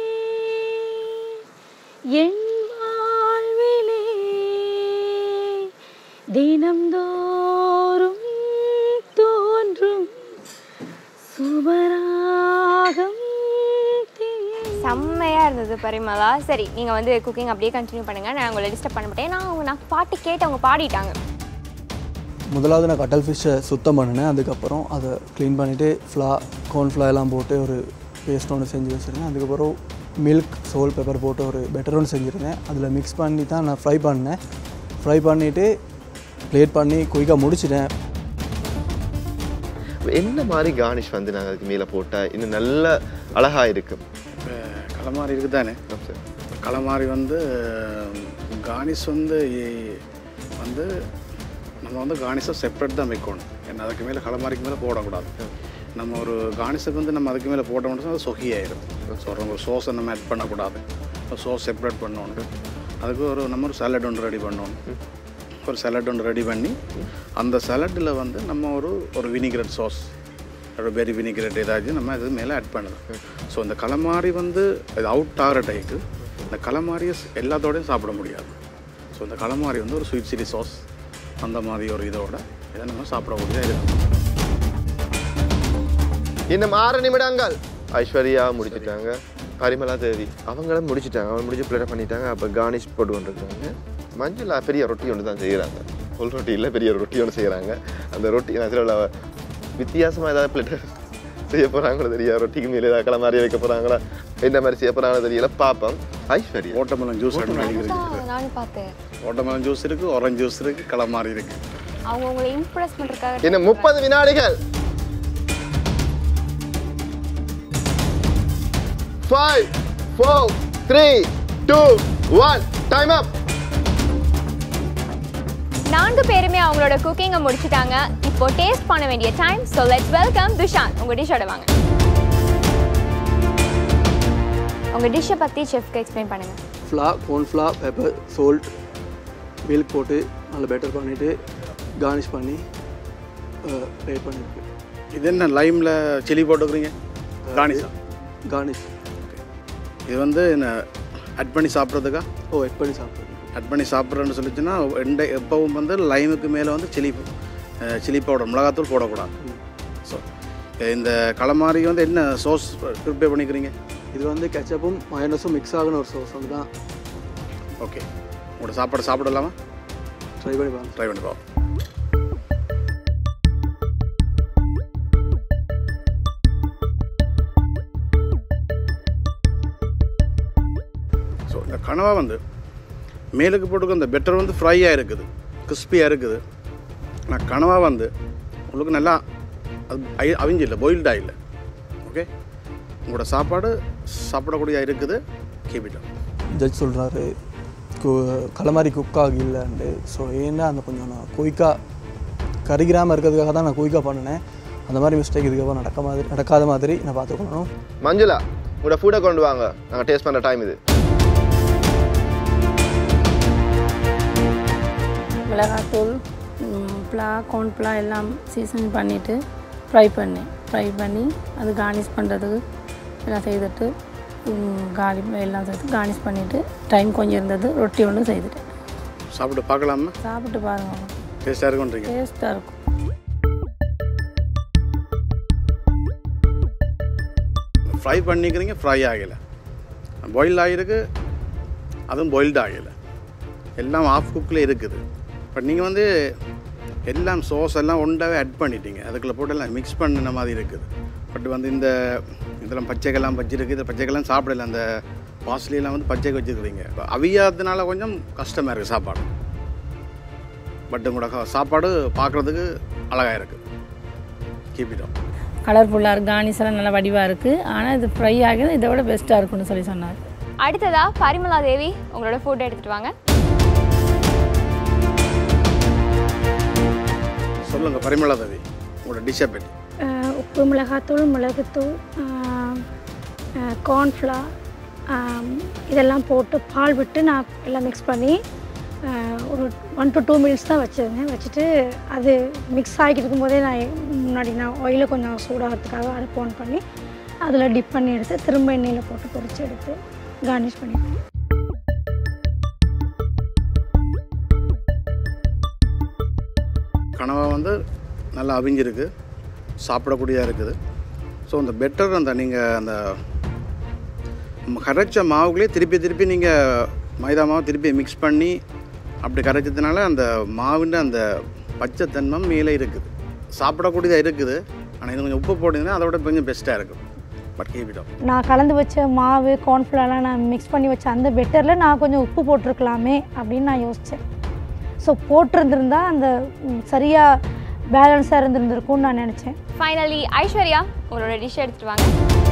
Speaker 7: என் வாழ்விலே தினம்தோறும் தோன்றும் சுபராகம் தே-
Speaker 2: செம்மையா இருந்தது பரிமலா சரி நீங்க வந்து குக்கிங் அப்படியே கண்டினியூ பண்ணுங்க நான் உங்களை டிஸ்டர்ப் பண்ண மாட்டேன் நான் அவங்க நான் பாட்டு கேட்டு அவங்க பாடிட்டாங்க
Speaker 4: முதலாவது நான் கட்டல் ஃபிஷ்ஷை சுத்தம் பண்ணினேன் அதுக்கப்புறம் அதை க்ளீன் பண்ணிவிட்டு ஃப்ளா கார்ன்ஃப்ளா எல்லாம் போட்டு ஒரு பேஸ்ட் ஒன்று செஞ்சு வச்சுருந்தேன் அதுக்கப்புறம் மில்க் சோல் பெப்பர் போட்டு ஒரு பெட்டர் ஒன்று செஞ்சுருந்தேன் அதில் மிக்ஸ் பண்ணி தான் நான் ஃப்ரை பண்ணேன் ஃப்ரை பண்ணிவிட்டு ப்ளேட் பண்ணி குயிக்காக முடிச்சிட்டேன்
Speaker 1: என்ன மாதிரி கார்னிஷ் வந்து நாங்கள் அதுக்கு மேலே போட்டால் இன்னும் நல்ல அழகா இருக்கும்
Speaker 8: இப்போ கலமாரி இருக்குது தானே கலமாரி வந்து கார்னிஷ் வந்து இ- வந்து நம்ம வந்து கார்னிஷை செப்பரேட் தான் வைக்கணும் ஏன்னா அதுக்கு மேலே கலமாரிக்கு மேலே போடக்கூடாது நம்ம ஒரு கார்னிஷுக்கு வந்து நம்ம அதுக்கு மேலே போட்ட முடியும் அது சொகி ஆயிடும் சொல்கிறோம் ஒரு சோஸை நம்ம ஆட் பண்ணக்கூடாது சோஸ் செப்பரேட் பண்ணணும் அதுக்கு ஒரு நம்ம ஒரு சாலட் ஒன்று ரெடி பண்ணணும் ஒரு சாலட் ஒன்று ரெடி பண்ணி அந்த சாலட்டில் வந்து நம்ம ஒரு ஒரு வினிகிரட் சாஸ் ஒரு பெரி வினிகிரட் ஏதாச்சும் நம்ம இது மேலே ஆட் பண்ணலாம் ஸோ இந்த கலமாரி வந்து இது அவுட் ஆகிற டைக்கு இந்த கலமாரியை ஸ்- எல்லாத்தோடையும் சாப்பிட முடியாது ஸோ இந்த கலமாரி வந்து ஒரு ஸ்வீட் சில்லி சாஸ் அந்த மாதிரி ஒரு இதோட இதை நம்ம சாப்பிடக்கூடிய இருக்கும்
Speaker 1: இன்னும் ஆறு நிமிடங்கள் ஐஸ்வர்யா முடிச்சிட்டாங்க பரிமலா தேவி அவங்களும் முடிச்சிட்டாங்க அவங்க முடிச்சு பிளேட் பண்ணிட்டாங்க அப்போ கார்னிஷ் போட்டு கொண்டிருக்காங்க மஞ்சள் பெரிய ரொட்டி ஒன்று தான் செய்கிறாங்க ஃபுல் ரொட்டி இல்லை பெரிய ரொட்டி ஒன்று செய்கிறாங்க அந்த ரொட்டி அதில் உள்ள வித்தியாசமாக ஏதாவது பிளேட் செய்ய போகிறாங்களோ தெரியல ரொட்டிக்கு மேலே ஏதாவது களை மாதிரி வைக்க போகிறாங்களா என்ன மாதிரி செய்ய போகிறாங்களோ தெரியல பார்ப்போம் ஐஸ்வர்யா
Speaker 8: ஓட்டமெல்லாம் ஜூஸ் இருக்கு
Speaker 2: அதுதான் நானும் பார்த்தேன்
Speaker 8: ஓட்டமெல்லாம் ஜூஸ் இருக்கு ஆரஞ்சு ஜூஸ் இருக்கு களமாரி இருக்கு
Speaker 2: அவங்க உங்களை இம்ப்ரெஸ் பண்ணுறதுக்காக
Speaker 1: இன்னும் முப்பது வினாடிகள் five four three two one time up
Speaker 2: நான்கு பேருமே அவங்களோட குக்கிங்கை முடிச்சிட்டாங்க இப்போ டேஸ்ட் பண்ண வேண்டிய time so let's welcome Thushanth உங்கள் டிஷ்ஷோட வாங்க உங்கள் டிஷ்ஷை பற்றி செஃப்க்கு எக்ஸ்பிளைன் பண்ணுங்கள்
Speaker 4: ஃப்ளா கோன்ஃப்ளா பெப்பர் சோல்ட் மில்க் போட்டு நல்லா பெட்டர் பண்ணிவிட்டு கார்னிஷ் பண்ணி ப்ளேட் பண்ணியிருக்கு
Speaker 8: இது என்ன லைமில் சில்லி போட்டுக்கிறீங்க கார்னிஷா
Speaker 4: கார்னிஷ்
Speaker 8: இது வந்து என்ன அட் பண்ணி சாப்பிட்றதுக்கா
Speaker 4: ஓ எட் பண்ணி சாப்பிட்றது
Speaker 8: அட் பண்ணி சாப்பிட்றேன்னு சொல்லிச்சுன்னா எந்த எப்பவும் வந்து லைமுக்கு மேலே வந்து சில்லி சில்லி பவுடர் மிளகாத்தூள் போடக்கூடாது ஸோ இந்த களமாரி வந்து என்ன சோஸ் ப்ரிப்பேர் பண்ணிக்கிறீங்க
Speaker 4: இது வந்து கெச்சப்பும் மயனஸும் மிக்ஸ் ஆகின ஒரு சோஸ் வந்து தான்
Speaker 8: ஓகே உங்களோட சாப்பாடு சாப்பிடலாமா
Speaker 4: ட்ரை பண்ணி பாருங்க
Speaker 8: ட்ரை பண்ணி பார்ப்போம் ஸோ இந்த கனவா வந்து மேலுக்கு போட்டுக்க இந்த பெட்டர் வந்து ஃப்ரையாக இருக்குது கிறிஸ்பியாக இருக்குது ஆனால் கனவா வந்து உங்களுக்கு நல்லா அது ஐ- அவிஞ்சு இல்லை பாயில்டாக இல்லை ஓகே உங்களோட சாப்பாடு சாப்பிடக்கூடிய இருக்குது கீபிட்டம்
Speaker 4: ஜட்ஜ் சொல்கிறாரு களமாரி குக் ஆகலன்ட்டு ஸோ ஏன்னா அந்த கொஞ்சம் நான் குயிக்காக கருகிராமல் இருக்கிறதுக்காக தான் நான் குயிக்காக பண்ணினேன் அந்த மாதிரி மிஸ்டேக் இதுக்கப்புறம் நடக்க மாதிரி நடக்காத மாதிரி நான் பார்த்துக்கணும்
Speaker 1: மஞ்சுளா உங்களோட ஃபுட்டை கொண்டு வாங்க நாங்கள் டேஸ்ட் பண்ணுற டைம் இது
Speaker 6: மிளகாத்தூள் பிளா கார்ன்ஃப்ளா எல்லாம் சீசன் பண்ணிவிட்டு ஃப்ரை பண்ணேன் ஃப்ரை பண்ணி அது கார்னிஷ் பண்ணுறதுக்கு எல்லாம் செய்துட்டு காலி எல்லாம் சேர்த்து கார்னிஷ் பண்ணிவிட்டு டைம் கொஞ்சம் இருந்தது ரொட்டி ஒன்று செய்துட்டேன்
Speaker 8: சாப்பிட்டு பார்க்கலாமா
Speaker 6: சாப்பிட்டு பாருங்கள்
Speaker 8: டேஸ்ட்டாக இருக்குன்றீங்க
Speaker 6: டேஸ்ட்டாக இருக்கும்
Speaker 8: ஃப்ரை பண்ணிக்கிறீங்க ஃப்ரை ஆகலை பாயில் ஆகிருக்கு அதுவும் பாயில்டு ஆகலை எல்லாம் ஆஃப் குக்கில் இருக்குது பட் நீங்கள் வந்து எல்லாம் சோஸ் எல்லாம் ஒன்றாவே ஆட் பண்ணிட்டீங்க அதுக்குள்ளே போட்டு எல்லாம் மிக்ஸ் பண்ணின மாதிரி இருக்குது பட் வந்து இந்த இதெல்லாம் பச்சைக்கெல்லாம் வச்சிருக்கு இந்த பச்சைக்கெல்லாம் சாப்பிடல அந்த பாஸ்லியெல்லாம் வந்து பச்சைக்கு வச்சுருக்கிறீங்க இப்போ அவியாததுனால கொஞ்சம் கஷ்டமாக இருக்குது சாப்பாடு பட் உங்களோட கா- சாப்பாடு பார்க்குறதுக்கு அழகாக இருக்குது கீப்பிட்டோம்
Speaker 6: கலர்ஃபுல்லாக இருக்குது கார்னிஷ் எல்லாம் நல்லா வடிவாக இருக்குது ஆனால் இது ஃப்ரை ஆகுது இதை விட பெஸ்ட்டாக இருக்கும்னு சொல்லி சொன்னார்
Speaker 2: அடுத்ததா பரிமலா தேவி உங்களோட ஃபுட் எடுத்துட்டு வாங்க
Speaker 8: சொல்லுங்கள் பரிமளா தேவி உங்களோட டிஷ்ஷை பற்றி
Speaker 7: அஹ் உப்பு மிளகாத்தூள் மிளகுத்தூள் கார்ன்ஃப்ளா இதெல்லாம் போட்டு பால் விட்டு நான் எல்லாம் மிக்ஸ் பண்ணி அஹ், ஒரு ஒன் டு டூ மினிட்ஸ் தான் வச்சுருந்தேன் வச்சுட்டு அது மிக்ஸ் ஆகிட்டு இருக்கும்போதே நான் முன்னாடி நான் ஆயிலை கொஞ்சம் சூடாகிறதுக்காக அடுப்பு ஆன் பண்ணி அதில் டிப் பண்ணி எடுத்து திரும்ப எண்ணெயில் போட்டு பொரிச்சு எடுத்து கார்னிஷ் பண்ணிட்டேன்
Speaker 8: கனவா வந்து நல்லா அவிஞ்சிருக்கு சாப்பிடக்கூடியதாக இருக்குது ஸோ அந்த பெட்டர் அந்த நீங்கள் அந்த ம- கரைச்ச மாவுக்குள்ளே திருப்பி திருப்பி நீங்கள் மைதா மாவு திருப்பி மிக்ஸ் பண்ணி அப்படி கரைச்சதுனால அந்த மாவிൻ്റെ அந்த பச்சைத்தன்மம் மேலே இருக்குது சாப்பிடக்கூடியதாக இருக்குது ஆனால் இது கொஞ்சம் உப்பு போட்டிங்கன்னா அதோட கொஞ்சம் பெஸ்ட்டாக இருக்கும் பட் கீப்பிட்டோம்
Speaker 7: நான் கலந்து வச்ச மாவு கார்ன்ஃப்ளவர்லாம் நான் மிக்ஸ் பண்ணி வச்ச அந்த பெட்டரில் நான் கொஞ்சம் உப்பு போட்டிருக்கலாமே அப்படின்னு நான் யோசித்தேன் ஸோ போட்டிருந்திருந்தா அந்த ம், சரியா பேலன்ஸாக இருந்திருந்திருக்கும்னு நான் நினச்சேன்
Speaker 2: ஃபைனலி ஐஸ்வர்யா உங்களோட டிஷ் எடுத்துட்டு வாங்க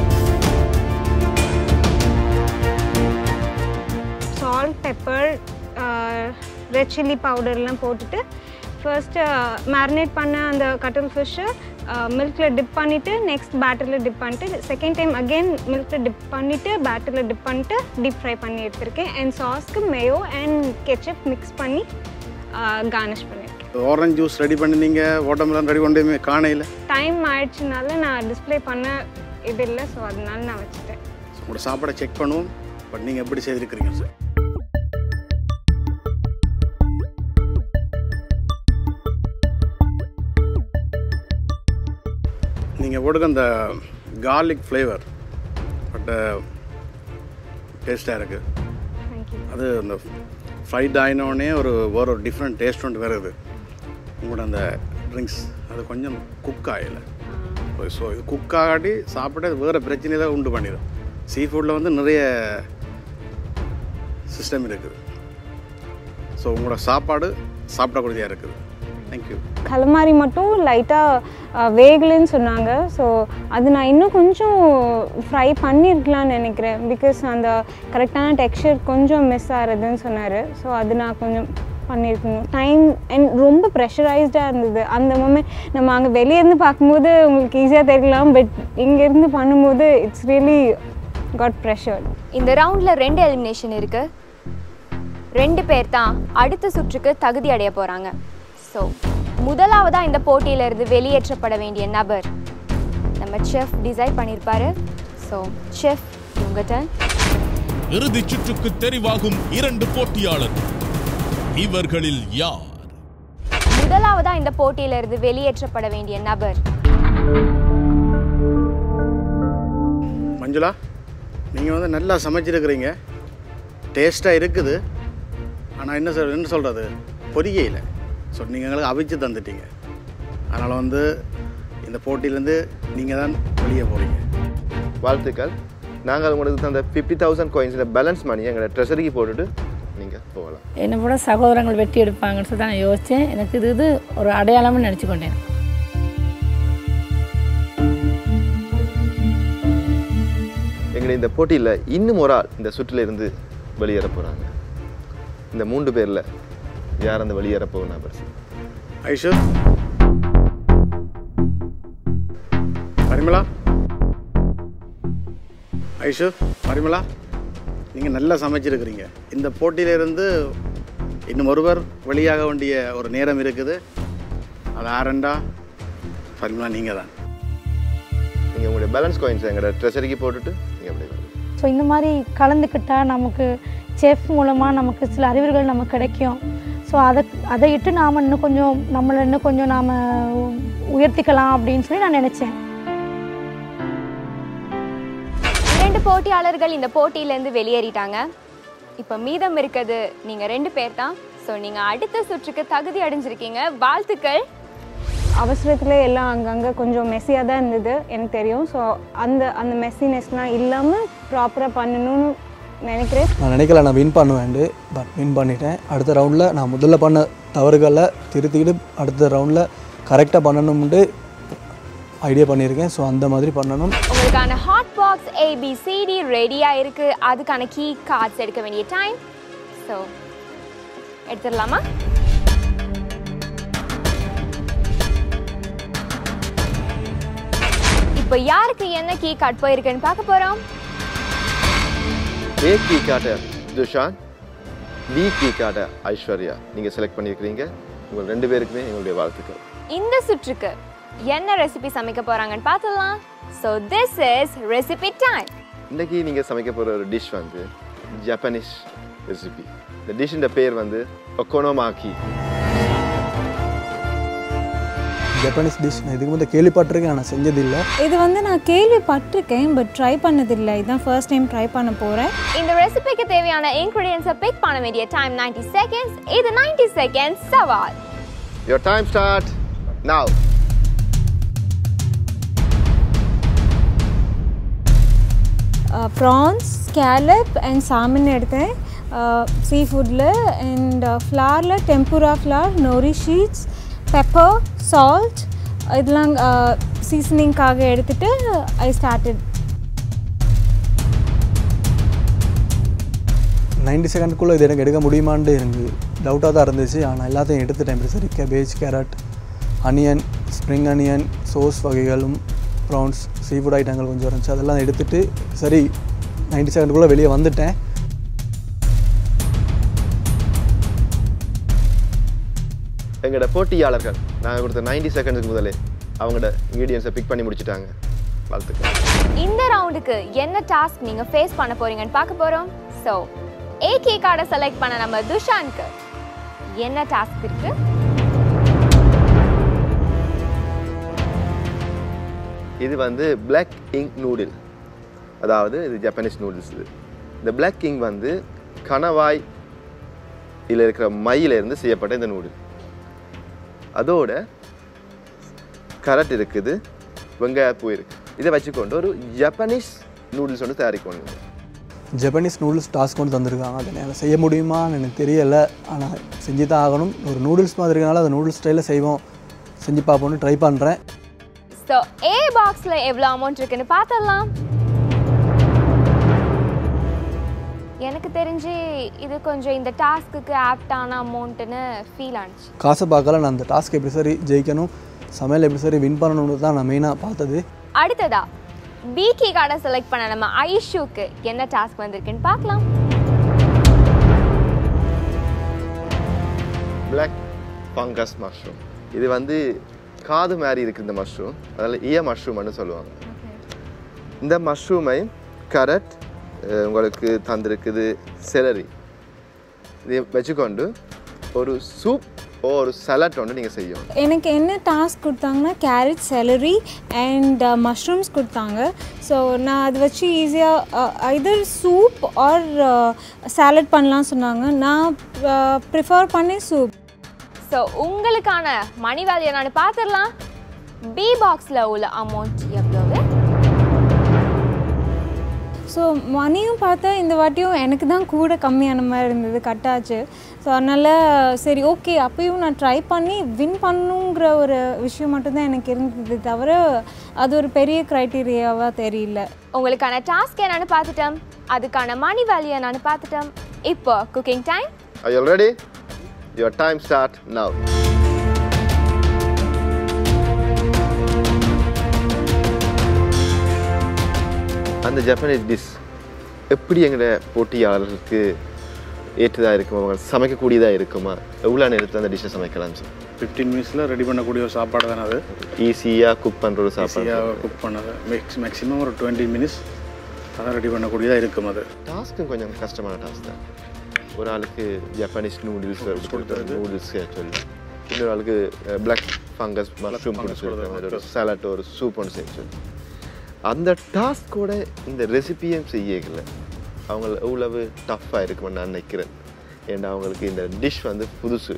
Speaker 5: சால்ட் பெப்பர் ரெட் சில்லி பவுடர்லாம் போட்டுட்டு ஃபர்ஸ்ட்டு மேரினேட் பண்ண அந்த கட்டில் ஃபிஷ்ஷை மில்கில் டிப் பண்ணிவிட்டு நெக்ஸ்ட் பேட்டரில் டிப் பண்ணிட்டு செகண்ட் டைம் அகெயின் மில்கில் டிப் பண்ணிவிட்டு பேட்டரில் டிப் பண்ணிட்டு டீப் ஃப்ரை பண்ணி எடுத்திருக்கேன் அண்ட் சாஸ்க்கு மேயோ அண்ட் கெச்சப் மிக்ஸ் பண்ணி கார்னிஷ் பண்ணியிருக்கேன்
Speaker 8: ஆரஞ்சு ஜூஸ் ரெடி பண்ணி நீங்கள் ஓட்டமெல்லாம் ரெடி கொண்டு காணையில்
Speaker 5: டைம் ஆயிடுச்சுனால நான் டிஸ்ப்ளே பண்ண இது இல்லை ஸோ அதனால நான் வச்சுட்டேன்
Speaker 8: உங்களோட சாப்பாடை செக் பண்ணுவோம் பட் நீங்கள் எப்படி செய்திருக்கிறீங்க சார் நீங்கள் போடுங்க அந்த கார்லிக் ஃப்ளேவர் பட்டு டேஸ்ட்டாக இருக்குது
Speaker 5: தேங்க்யூ
Speaker 8: அது அந்த ஃப்ரைட் ஆயினோடனே ஒரு வேற ஒரு டிஃப்ரெண்ட் டேஸ்ட் ஒன்று வருது உங்களோட அந்த ட்ரிங்க்ஸ் அது கொஞ்சம் குக் ஆகலை ஸோ இது குக் ஆகாட்டி சாப்பிட்டு அது வேறு பிரச்சனையை தான் உண்டு பண்ணிடும் சீ ஃபுட்டில் வந்து நிறைய சிஸ்டம் இருக்குது ஸோ உங்களோட சாப்பாடு சாப்பிடக்கூடியதாக இருக்குது தேங்க்யூ
Speaker 5: கலமாரி மட்டும் லைட்டாக வேகலைன்னு சொன்னாங்க ஸோ அது நான் இன்னும் கொஞ்சம் ஃப்ரை பண்ணியிருக்கலாம்னு நினைக்கிறேன் பிகாஸ் அந்த கரெக்டான டெக்ஸ்சர் கொஞ்சம் மிஸ் ஆகிறதுன்னு சொன்னார் ஸோ அது நான் கொஞ்சம் பண்ணியிருக்கணும் டைம் அண்ட் ரொம்ப ப்ரெஷரைஸ்டாக இருந்தது அந்த மூமெண்ட் நம்ம அங்கே வெளியேருந்து பார்க்கும்போது உங்களுக்கு ஈஸியாக தெரியலாம் பட் இங்கேருந்து பண்ணும்போது இட்ஸ் ரியலி காட் ப்ரெஷர்
Speaker 2: இந்த ரவுண்டில் ரெண்டு எலிமினேஷன் இருக்கு ரெண்டு பேர் தான் அடுத்த சுற்றுக்கு தகுதி அடைய போகிறாங்க ஸோ முதலாவதாக இந்த போட்டியிலிருந்து வெளியேற்றப்பட வேண்டிய நபர் நம்ம செஃப் டிசைட் பண்ணியிருப்பாரு ஸோ செஃப் உங்கள் டர்ன்
Speaker 3: இறுதிச் சுற்றுக்கு தெரிவாகும் இரண்டு போட்டியாளர் இவர்களில் யார்
Speaker 2: முதலாவதாக இந்த போட்டியிலிருந்து வெளியேற்றப்பட வேண்டிய நபர்
Speaker 8: மஞ்சுளா நீங்கள் வந்து நல்லா சமைச்சிருக்கிறீங்க டேஸ்ட்டாக இருக்குது ஆனால் என்ன சொல் என்ன சொல்கிறது பொரியல ஸோ நீங்கள் எங்களுக்கு அவிச்சு தந்துட்டீங்க அதனால் வந்து இந்த போட்டியிலேருந்து நீங்கள் தான் வெளியே போகிறீங்க
Speaker 1: வாழ்த்துக்கள் நாங்கள் உங்களுக்கு தந்த ஃபிஃப்டி தௌசண்ட் கோயின்ஸில் பேலன்ஸ் மணி எங்களை ட்ரெஷரிக்கு போட்டுட்டு நீங்கள் போகலாம்
Speaker 6: என்னை போல சகோதரங்கள் வெட்டி எடுப்பாங்கன்னு சொல்லி தான் நான் யோசித்தேன் எனக்கு இது இது ஒரு அடையாளம்னு நினச்சி கொண்டேன்
Speaker 1: எங்களை இந்த போட்டியில் இன்னும் ஒரு ஆள் இந்த சுற்றில் இருந்து வெளியேற போகிறாங்க இந்த மூன்று பேரில் யார் அந்த வெளியேற போகுனா பரிசு
Speaker 8: ஐஷு பரிமளா ஐஷு பரிமளா நீங்கள் நல்லா சமைச்சிருக்கிறீங்க இந்த போட்டியிலிருந்து இன்னும் ஒருவர் வெளியாக வேண்டிய ஒரு நேரம் இருக்குது அது ஆரண்டா பரிமளா நீங்கள் தான்
Speaker 1: நீங்கள் உங்களுடைய பேலன்ஸ் கோயின்ஸ் எங்களோட ட்ரெஷரிக்கு போட்டுட்டு நீங்கள் அப்படியே வரலாம்
Speaker 7: ஸோ இந்த மாதிரி கலந்துக்கிட்டால் நமக்கு செஃப் மூலமாக நமக்கு சில அறிவுகள் நமக்கு கிடைக்கும் ஸோ அதை அதை இட்டு நாம் இன்னும் கொஞ்சம் நம்மளை இன்னும் கொஞ்சம் நாம் உயர்த்திக்கலாம் அப்படின்னு சொல்லி நான் நினச்சேன்
Speaker 2: இரண்டு போட்டியாளர்கள் இந்த போட்டியிலேருந்து வெளியேறிட்டாங்க இப்போ மீதம் இருக்கிறது நீங்கள் ரெண்டு பேர் தான் ஸோ நீங்கள் அடுத்த சுற்றுக்கு தகுதி அடைஞ்சிருக்கீங்க வாழ்த்துக்கள்
Speaker 5: அவசரத்தில் எல்லாம் அங்கங்கே கொஞ்சம் மெஸ்ஸியாக தான் இருந்தது எனக்கு தெரியும் ஸோ அந்த அந்த மெஸ்ஸினஸ்லாம் இல்லாமல் ப்ராப்பராக பண்ணணும்னு நினைக்கிறேன்
Speaker 4: நான் நினைக்கல நான் வின் பண்ணுவேன்டு பட் வின் பண்ணிட்டேன் அடுத்த ரவுண்டில் நான் முதல்ல பண்ண தவறுகளை திருத்திக்கிட்டு அடுத்த ரவுண்டில் கரெக்டாக பண்ணணும்னு ஐடியா பண்ணியிருக்கேன் ஸோ அந்த மாதிரி பண்ணணும்
Speaker 2: உங்களுக்கான ஹாட் பாக்ஸ் ஏபிசிடி ரெடியாக இருக்கு அதுக்கான கீ கார்ட்ஸ் எடுக்க வேண்டிய டைம் ஸோ எடுத்துடலாமா இப்போ யாருக்கு என்ன கீ கார்ட் போயிருக்குன்னு பார்க்க போறோம்
Speaker 1: ஏ கீ காட்ட துஷான் பி கீ காட்ட ஐஸ்வர்யா நீங்கள் செலக்ட் பண்ணியிருக்கிறீங்க உங்கள் ரெண்டு பேருக்குமே எங்களுடைய வாழ்த்துக்கள்
Speaker 2: இந்த சுற்றுக்கு என்ன ரெசிபி சமைக்க போறாங்கன்னு பார்த்துடலாம் so this is recipe time
Speaker 1: இன்றைக்கி நீங்கள் சமைக்க போகிற ஒரு டிஷ் வந்து ஜப்பனீஸ் ரெசிபி இந்த டிஷ்ஷின் பேர் வந்து ஒக்கோனோமாக்கி
Speaker 4: ஜப்பனீஸ் டிஷ் நான் இதுக்கு முந்தைய கேள்விப்பட்டிருக்கேன் ஆனால் செஞ்சதில்லை
Speaker 5: இது வந்து நான் கேள்விப்பட்டிருக்கேன் பட் ட்ரை பண்ணதில்லை இதுதான் ஃபர்ஸ்ட் டைம் ட்ரை பண்ண போகிறேன்
Speaker 2: இந்த ரெசிபிக்கு தேவையான இன்க்ரீடியன்ஸை பிக் பண்ண வேண்டிய டைம் 90 செகண்ட்ஸ் இது 90 செகண்ட்ஸ் சவால்
Speaker 1: your time start now
Speaker 5: prawns scallop and salmon எடுத்தேன் சீ ஃபுட்டில் அண்ட் ஃப்ளாரில் tempura flour nori sheets pepper salt இதெல்லாம் சீசனிங்காக எடுத்துட்டு ஐ ஸ்டார்டட்
Speaker 4: நைன்டி செகண்ட்குள்ளே இது எனக்கு எடுக்க முடியுமான்ட்டு எனக்கு டவுட்டாக தான் இருந்துச்சு ஆனால் எல்லாத்தையும் எடுத்துட்டேன் சரி cabbage carrot onion spring onion sauce வகைகளும் ப்ரான்ஸ் சீ ஃபுட் ஐட்டங்கள் கொஞ்சம் இருந்துச்சு அதெல்லாம் எடுத்துட்டு சரி நைன்டி செகண்ட்குள்ளே வெளியே வந்துட்டேன்
Speaker 1: எங்களோட போட்டியாளர்கள் நாங்கள் கொடுத்த 90 செகண்ட்ஸ்க்கு முதலே அவங்களோட இன்க்ரீடியன்ஸை பிக் பண்ணி முடிச்சிட்டாங்க வாழ்த்துக்கள்
Speaker 2: இந்த ரவுண்டுக்கு என்ன டாஸ்க் நீங்க ஃபேஸ் பண்ண போறீங்கன்னு பார்க்க போறோம் ஸோ ஏகே கார்டை செலக்ட் பண்ண நம்ம துஷான்க்கு என்ன டாஸ்க் இருக்கு
Speaker 1: இது வந்து பிளாக் இங்க் நூடில் அதாவது இது ஜப்பனீஸ் நூடுல்ஸ் இது இந்த Black கிங் வந்து கணவாய் இதில் இருக்கிற மையிலிருந்து செய்யப்பட்ட இந்த நூடுல் அதோட கரட் இருக்குது வெங்காயப்பூ இருக்குது இதை வச்சுக்கொண்டு ஒரு ஜப்பனீஸ் நூடுல்ஸ் ஒன்று தயாரிக்கணும்
Speaker 4: ஜப்பனீஸ் நூடுல்ஸ் டாஸ்க் கொண்டு தந்திருக்காங்க அதை என்னால் செய்ய முடியுமான்னு எனக்கு தெரியல ஆனால் செஞ்சு தான் ஆகணும் ஒரு நூடுல்ஸ் மாதிரி இருக்கனால அந்த நூடுல்ஸ் ஸ்டைலில் செய்வோம் செஞ்சு பார்ப்போம்னு ட்ரை பண்ணுறேன்
Speaker 2: ஸோ ஏ பாக்ஸில் எவ்வளோ அமௌண்ட் இருக்குன்னு பார்த்துடலாம் எனக்கு தெரிஞ்சு இது கொஞ்சம் இந்த டாஸ்க்குக்கு ஆப்டான அமௌண்ட்டுன்னு ஃபீல் ஆனிச்சு
Speaker 4: காசை பார்க்கல நான் அந்த டாஸ்க் எப்படி சரி ஜெயிக்கணும் சமையல் எப்படி சரி வின் பண்ணணும்னு தான் நான் மெயினாக பார்த்தது
Speaker 2: அடுத்ததா பிகி கார்டை செலக்ட் பண்ண நம்ம ஐஷுக்கு என்ன டாஸ்க் வந்திருக்குன்னு பார்க்கலாம்
Speaker 1: Black ஃபங்கஸ் மஷ்ரூம் இது வந்து காது மாதிரி இருக்குது இந்த மஷ்ரூம் அதில் ஈய மஷ்ரூம்னு சொல்லுவாங்க இந்த மஷ்ரூமை கரட் அஹ், உங்களுக்கு தந்திருக்குது செலரி இதை வச்சுக்கொண்டு ஒரு சூப் ஒரு சலாட் ஒன்று நீங்கள் செய்யணும்
Speaker 5: எனக்கு என்ன டாஸ்க் கொடுத்தாங்கன்னா கேரட் செலரி அண்ட் மஷ்ரூம்ஸ் கொடுத்தாங்க ஸோ நான் அதை வச்சு ஈஸியாக ஐதர் சூப் ஆர் சாலட் பண்ணலாம் சொன்னாங்க நான் ப்ரிஃபர் பண்ணி சூப்
Speaker 2: ஸோ உங்களுக்கான மணி வேல்யூ என்னன்னு பார்த்துடலாம் பி பாக்ஸில் உள்ள அமௌண்ட் எவ்வளவு
Speaker 5: ஸோ மணியும் பார்த்தா இந்த வாட்டியும் எனக்கு தான் கூட கம்மியான மாதிரி இருந்தது கட்டாச்சு ஸோ அதனால் சரி ஓகே அப்பயும் நான் ட்ரை பண்ணி வின் பண்ணுங்கிற ஒரு விஷயம் மட்டும்தான் எனக்கு இருந்தது தவிர அது ஒரு பெரிய க்ரைட்டீரியாவாக தெரியல
Speaker 2: உங்களுக்கான டாஸ்க் என்னன்னு பார்த்துட்டோம் அதுக்கான மணி வேல்யூ என்னன்னு பார்த்துட்டோம் இப்போ cooking time
Speaker 1: Are you all ready? Your time start now. அந்த ஜப்பனீஸ் டிஷ் எப்படி எங்களோட போட்டியாளர்களுக்கு ஏற்றதாக இருக்குமா அவங்க சமைக்கக்கூடியதாக இருக்குமா எவ்வளோ நேரத்தில் அந்த டிஷ்ஷை சமைக்கலாம் சார்
Speaker 8: ஃபிஃப்டீன் மினிட்ஸில் ரெடி பண்ணக்கூடிய ஒரு சாப்பாடு தானே அது
Speaker 1: ஈஸியாக குக் பண்ணுற ஒரு சாப்பாடு
Speaker 8: ஈஸியாக குக் பண்ணது மேக்ஸ் மேக்ஸிமம் ஒரு டுவெண்ட்டி மினிட்ஸ் அதான் ரெடி பண்ணக்கூடியதாக இருக்கும் அது
Speaker 1: டாஸ்க்கும் கொஞ்சம் கஷ்டமான டாஸ்க் தான் ஒரு ஆளுக்கு ஜப்பானீஸ் நூடுல்ஸ் கொடுத்தது நூடுல்ஸ் சொல்லி இன்னொரு ஆளுக்கு பிளாக் ஃபங்கஸ் மஷ்ரூம் கொடுத்து ஒரு சாலட் ஒரு சூப் ஒன்று செய்ய சொல்லி அந்த டாஸ்கோட இந்த ரெசிபியும் செய்யல அவங்க எவ்வளவு டஃப்பாக இருக்குமென்னு நான் நினைக்கிறேன் ஏன்னா அவங்களுக்கு இந்த டிஷ் வந்து புதுசு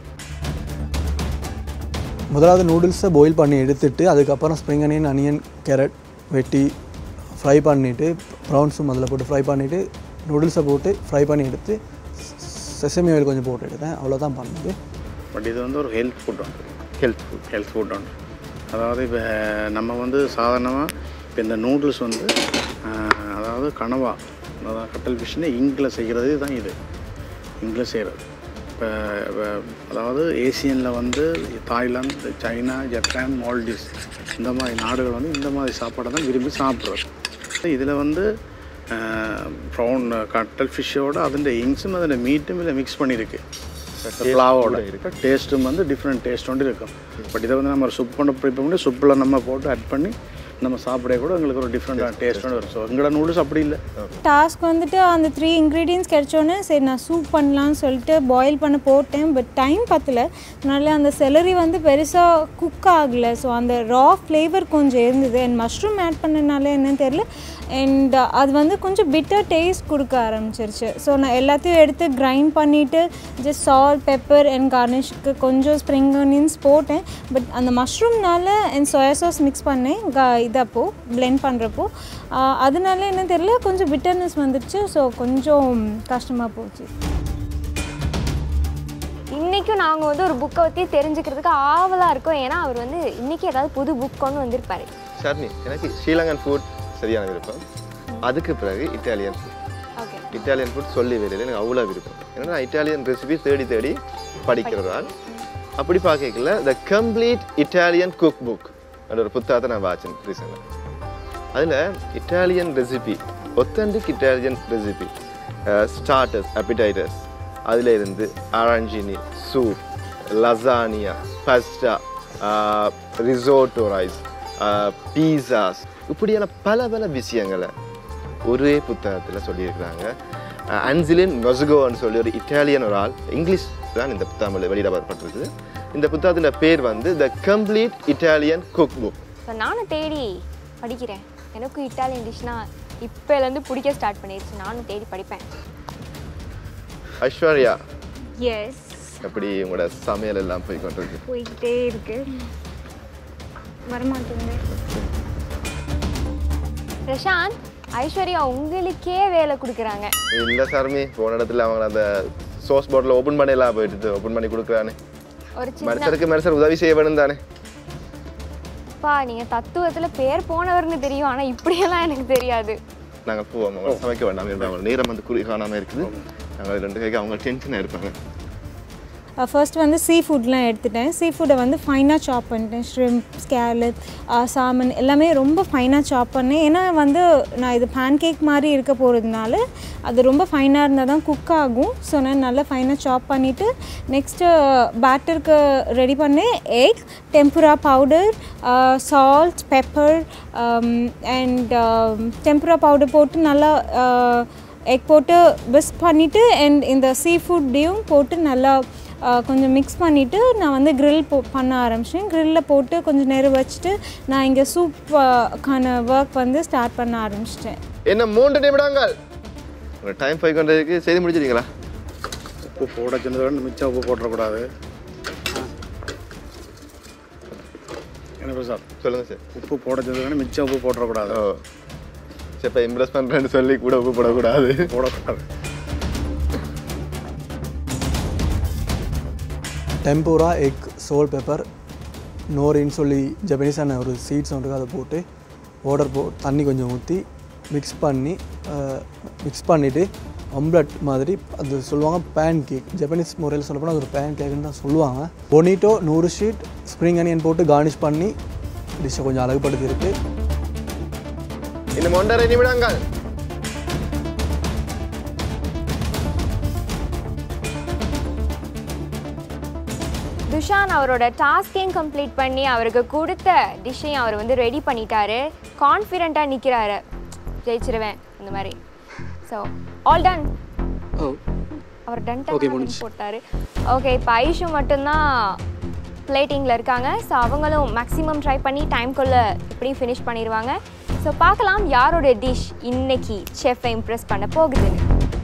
Speaker 4: முதலாவது நூடுல்ஸை பாயில் பண்ணி எடுத்துட்டு அதுக்கப்புறம் ஸ்ப்ரிங் அனியன் அனியன் கேரட் வெட்டி ஃப்ரை பண்ணிவிட்டு ப்ரௌன்ஸும் அதில் போட்டு ஃப்ரை பண்ணிவிட்டு நூடுல்ஸை போட்டு ஃப்ரை பண்ணி எடுத்து செசமி ஆயில் கொஞ்சம் போட்டு எடுத்தேன் அவ்வளோதான் பண்ணது
Speaker 8: பட் இது வந்து ஒரு ஹெல்த் ஃபுட் ஒன்று
Speaker 1: ஹெல்த் ஃபுட்
Speaker 8: ஹெல்த் ஃபுட் ஒன்று அதாவது இப்போ நம்ம வந்து சாதாரணமாக இப்போ இந்த நூடுல்ஸ் வந்து ஆஹ், அதாவது கனவா அதாவது கட்டல் ஃபிஷ்னு இங்கில் செய்கிறது தான் இது இங்கில் செய்கிறது இப்போ அதாவது ஏசியனில் வந்து தாய்லாந்து சைனா ஜப்பான் மால்டீவ்ஸ் இந்த மாதிரி நாடுகள் வந்து இந்த மாதிரி சாப்பாடை தான் விரும்பி சாப்பிட்றது இதில் வந்து ப்ரௌன் கட்டல் ஃபிஷ்ஷோட அதிൻ്റെ இங்ஸும் அதிൻ്റെ மீட்டும் இதில் மிக்ஸ் பண்ணியிருக்கு ஃப்ளாவோட டேஸ்ட்டும் வந்து டிஃப்ரெண்ட் டேஸ்ட் ஒன்று இருக்கும் பட் இதை வந்து நம்ம சூப் பண்ண ப்ரிப்பேர் பண்ணி சூப்பில் நம்ம போட்டு ஆட் பண்ணி நம்ம சாப்பிட கூட எங்களுக்கு ஒரு டிஃப்ரெண்டான டேஸ்ட் ஒன்று வரும் ஸோ எங்களோட நூடுல்ஸ் அப்படி இல்லை
Speaker 5: டாஸ்க் வந்துட்டு அந்த த்ரீ இன்க்ரீடியன்ஸ் கிடைச்சோன்னே சரி நான் சூப் பண்ணலான்னு சொல்லிட்டு பாயில் பண்ண போட்டேன் பட் டைம் பத்தல அதனால அந்த செலரி வந்து பெருசாக குக் ஆகலை ஸோ அந்த ரா ஃப்ளேவர் கொஞ்சம் இருந்தது அண்ட் மஷ்ரூம் ஆட் பண்ணனால என்னன்னு தெரியல அண்ட் அது வந்து கொஞ்சம் பிட்டர் டேஸ்ட் கொடுக்க ஆரம்பிச்சிருச்சு ஸோ நான் எல்லாத்தையும் எடுத்து கிரைண்ட் பண்ணிவிட்டு ஜஸ்ட் சால்ட் பெப்பர் அண்ட் கார்னிஷ்க்கு கொஞ்சம் ஸ்ப்ரிங் ஆனியன்ஸ் போட்டேன் பட் அந்த மஷ்ரூம்னால அண்ட் சோயா சாஸ் மிக்ஸ் பண்ணேன் க இதப்போ blend பண்ணுறப்போ அதனால என்ன தெரியல கொஞ்சம் பிட்டர்னஸ் வந்துடுச்சு ஸோ கொஞ்சம் கஷ்டமாக போச்சு
Speaker 2: இன்னைக்கும் நாங்கள் வந்து ஒரு புக்கை பற்றி தெரிஞ்சுக்கிறதுக்கு ஆவலாக இருக்கோம் ஏன்னா அவர் வந்து இன்னைக்கு ஏதாவது புது புக் கொண்டு வந்திருப்பாரு
Speaker 1: சட்னி எனக்கு ஸ்ரீலங்கன் ஃபுட் சரியான விருப்பம் அதுக்கு பிறகு Italian food
Speaker 2: okay
Speaker 1: Italian food சொல்லி வேலையில் எனக்கு அவ்வளோ விருப்பம் ஏன்னா நான் இட்டாலியன் ரெசிபி தேடி தேடி படிக்கிறதால் அப்படி பார்க்கல the complete Italian cook book ஒரு புத்தகத்தை நான் வாச்சேன் ரீசெண்டாக அதில் Italian recipe authentic Italian recipe starters appetizers அதில் இருந்து arancini soup lasagna pasta risotto rice pizzas இப்படியான பல பல விஷயங்களை ஒரே புத்தகத்தில் சொல்லியிருக்கிறாங்க அன்சிலின் மொசகோன்னு சொல்லி ஒரு இட்டாலியன் ஒரு ஆள் இங்கிலீஷ் தான் இந்த புத்தகம் வெளியிடப்பட்டிருக்கு இந்த புத்தகத்தின் பேர் வந்து the complete Italian cook book
Speaker 2: so நானும் தேடி படிக்கிறேன் எனக்கும் இட்டாலியன் டிஷ்னா இப்போலேருந்து பிடிக்க ஸ்டார்ட் பண்ணிடுச்சு நானும் தேடி படிப்பேன்
Speaker 1: ஐஸ்வர்யா
Speaker 5: எஸ்
Speaker 1: எப்படி உங்களோட சமையல் எல்லாம் போய் கொண்டிருக்கு
Speaker 5: போய்கிட்டே இருக்கு வரமாட்டேங்குது
Speaker 2: பிரசாந்த் ஐஸ்வர்யா உங்களுக்கே வேலை கொடுக்குறாங்க
Speaker 1: இல்லை சார்மி போன இடத்துல அவங்க அந்த சோஸ் பாட்டில் ஓப்பன் பண்ணலாம் போயிட்டு ஓப்பன் பண்ணி கொடுக்குறானே
Speaker 2: ஒரு சின்ன
Speaker 1: மனுஷருக்கு மனுஷர் உதவி செய்ய வேணும் தானே
Speaker 2: அப்பா நீங்கள் தத்துவத்தில் பேர் போனவர்னு தெரியும் ஆனால் இப்படியெல்லாம் எனக்கு தெரியாது
Speaker 1: நாங்கள் போவோம் அவங்க சமைக்க வேண்டாம் இருந்தாங்க நேரம் வந்து குறி காணாமல் இருக்குது நாங்கள் ரெண்டு கைக்கு அவங்க டென்ஷனாக இருப்பாங்க
Speaker 5: ஃபர்ஸ்ட் வந்து சீ ஃபுட்லாம் எடுத்துட்டேன் சீ ஃபுட்டை வந்து ஃபைனாக சாப் பண்ணிட்டேன் ஷ்ரிம்ப் ஸ்கேலட் சாமன் எல்லாமே ரொம்ப ஃபைனாக சாப் பண்ணேன் ஏன்னா வந்து நான் இது பேன் கேக் மாதிரி இருக்க போகிறதுனால அது ரொம்ப ஃபைனாக இருந்தால் தான் குக் ஆகும் ஸோ நான் நல்லா ஃபைனாக சாப் பண்ணிவிட்டு நெக்ஸ்ட்டு பேட்டருக்கு ரெடி பண்ணேன் egg tempura powder salt pepper and tempura powder போட்டு நல்லா எக் போட்டு விஸ்க் பண்ணிவிட்டு அண்ட் இந்த சீ ஃபுட்டையும் போட்டு நல்லா ஆஹ், கொஞ்சம் மிக்ஸ் பண்ணிவிட்டு நான் வந்து grill போ பண்ண ஆரம்பித்தேன் க்ரில்லில் போட்டு கொஞ்சம் நேரம் வச்சுட்டு நான் இங்கே சூப்க்கான ஒர்க் வந்து ஸ்டார்ட் பண்ண ஆரம்பிச்சிட்டேன்
Speaker 1: என்ன மூன்று நிமிடங்கள் உங்கள் டைம் போய் கொண்டிருக்கு செய்து முடிச்சிட்டீங்களா
Speaker 8: உப்பு போட சொன்னதை விட மிச்சம் உப்பு போட்டுறக்கூடாது என்ன பிரசாத்
Speaker 1: சொல்லுங்கள் சார்
Speaker 8: உப்பு போட சொன்னதை விட மிச்சம் உப்பு போட்டுறக்கூடாது
Speaker 1: ஓ சரி இப்போ இம்ப்ரெஸ் பண்ணுறேன்னு சொல்லி கூட உப்பு போடக்கூடாது
Speaker 8: போடக்கூடாது
Speaker 4: டெம்பூரா எக் சோல் பெப்பர் நோரின்னு சொல்லி ஜப்பனீஸான ஒரு சீட்ஸ் ஒன்று அதை போட்டு வாட்டர் போ தண்ணி கொஞ்சம் ஊற்றி மிக்ஸ் பண்ணி மிக்ஸ் பண்ணிவிட்டு ஆம்லெட் மாதிரி அது சொல்லுவாங்க பேன் கேக் ஜப்பனீஸ் முறையில் சொல்லப்போனால் அது ஒரு பேன் கேக்குன்னு தான் சொல்லுவாங்க பொனிட்டோ நூறு ஷீட் ஸ்ப்ரிங் அனியன் போட்டு கார்னிஷ் பண்ணி டிஷ்ஷை கொஞ்சம் அழகுபடுத்தியிருக்கு
Speaker 1: இன்னும் ஒன்றரை நிமிடங்கள்
Speaker 2: துஷான் அவரோட டாஸ்கையும் கம்ப்ளீட் பண்ணி அவருக்கு கொடுத்த டிஷ்ஷையும் அவர் வந்து ரெடி பண்ணிட்டாரு கான்ஃபிடென்ட்டாக நிற்கிறாரு ஜெயிச்சிருவேன் இந்த மாதிரி ஸோ ஆல் டன்
Speaker 4: ஓ
Speaker 2: அவர் டன்
Speaker 4: Okay, முடிஞ்சுச்சு.
Speaker 2: போட்டாரு ஓகே இப்போ ஐஷு மட்டும்தான் பிளேட்டிங்கில் இருக்காங்க ஸோ அவங்களும் மேக்ஸிமம் ட்ரை பண்ணி டைம்குள்ளே எப்படியும் ஃபினிஷ் பண்ணிடுவாங்க ஸோ பார்க்கலாம் யாரோட டிஷ் இன்னைக்கு செஃப்பை இம்ப்ரெஸ் பண்ண போகுதுன்னு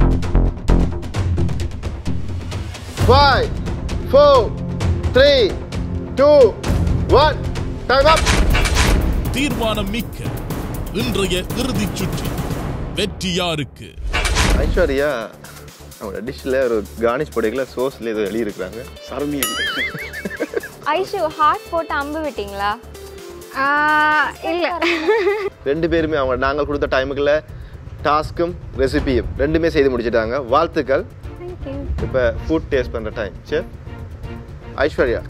Speaker 1: five four three two one time up
Speaker 3: தீர்மானம் மிக்க இன்றைய இறுதிச் சுற்றில் வெற்றி யாருக்கு
Speaker 1: ஐஸ்வர்யா அவங்களோட டிஷ்ஷில் ஒரு கார்னிஷ் போடையில் சோஸில் ஏதோ எழுதியிருக்கிறாங்க
Speaker 8: சர்மி
Speaker 2: ஐஷு ஹார்ட் போட்டு அம்பு விட்டீங்களா
Speaker 5: இல்லை
Speaker 1: ரெண்டு பேருமே அவங்க நாங்கள் கொடுத்த டைமுக்குள்ள டாஸ்க்கும் ரெசிபியும் ரெண்டுமே செய்து முடிச்சிட்டாங்க வாழ்த்துக்கள்
Speaker 5: தேங்க்யூ
Speaker 1: இப்போ ஃபுட் டேஸ்ட் பண்ணுற டைம் சரி ஐஸ்வர்யா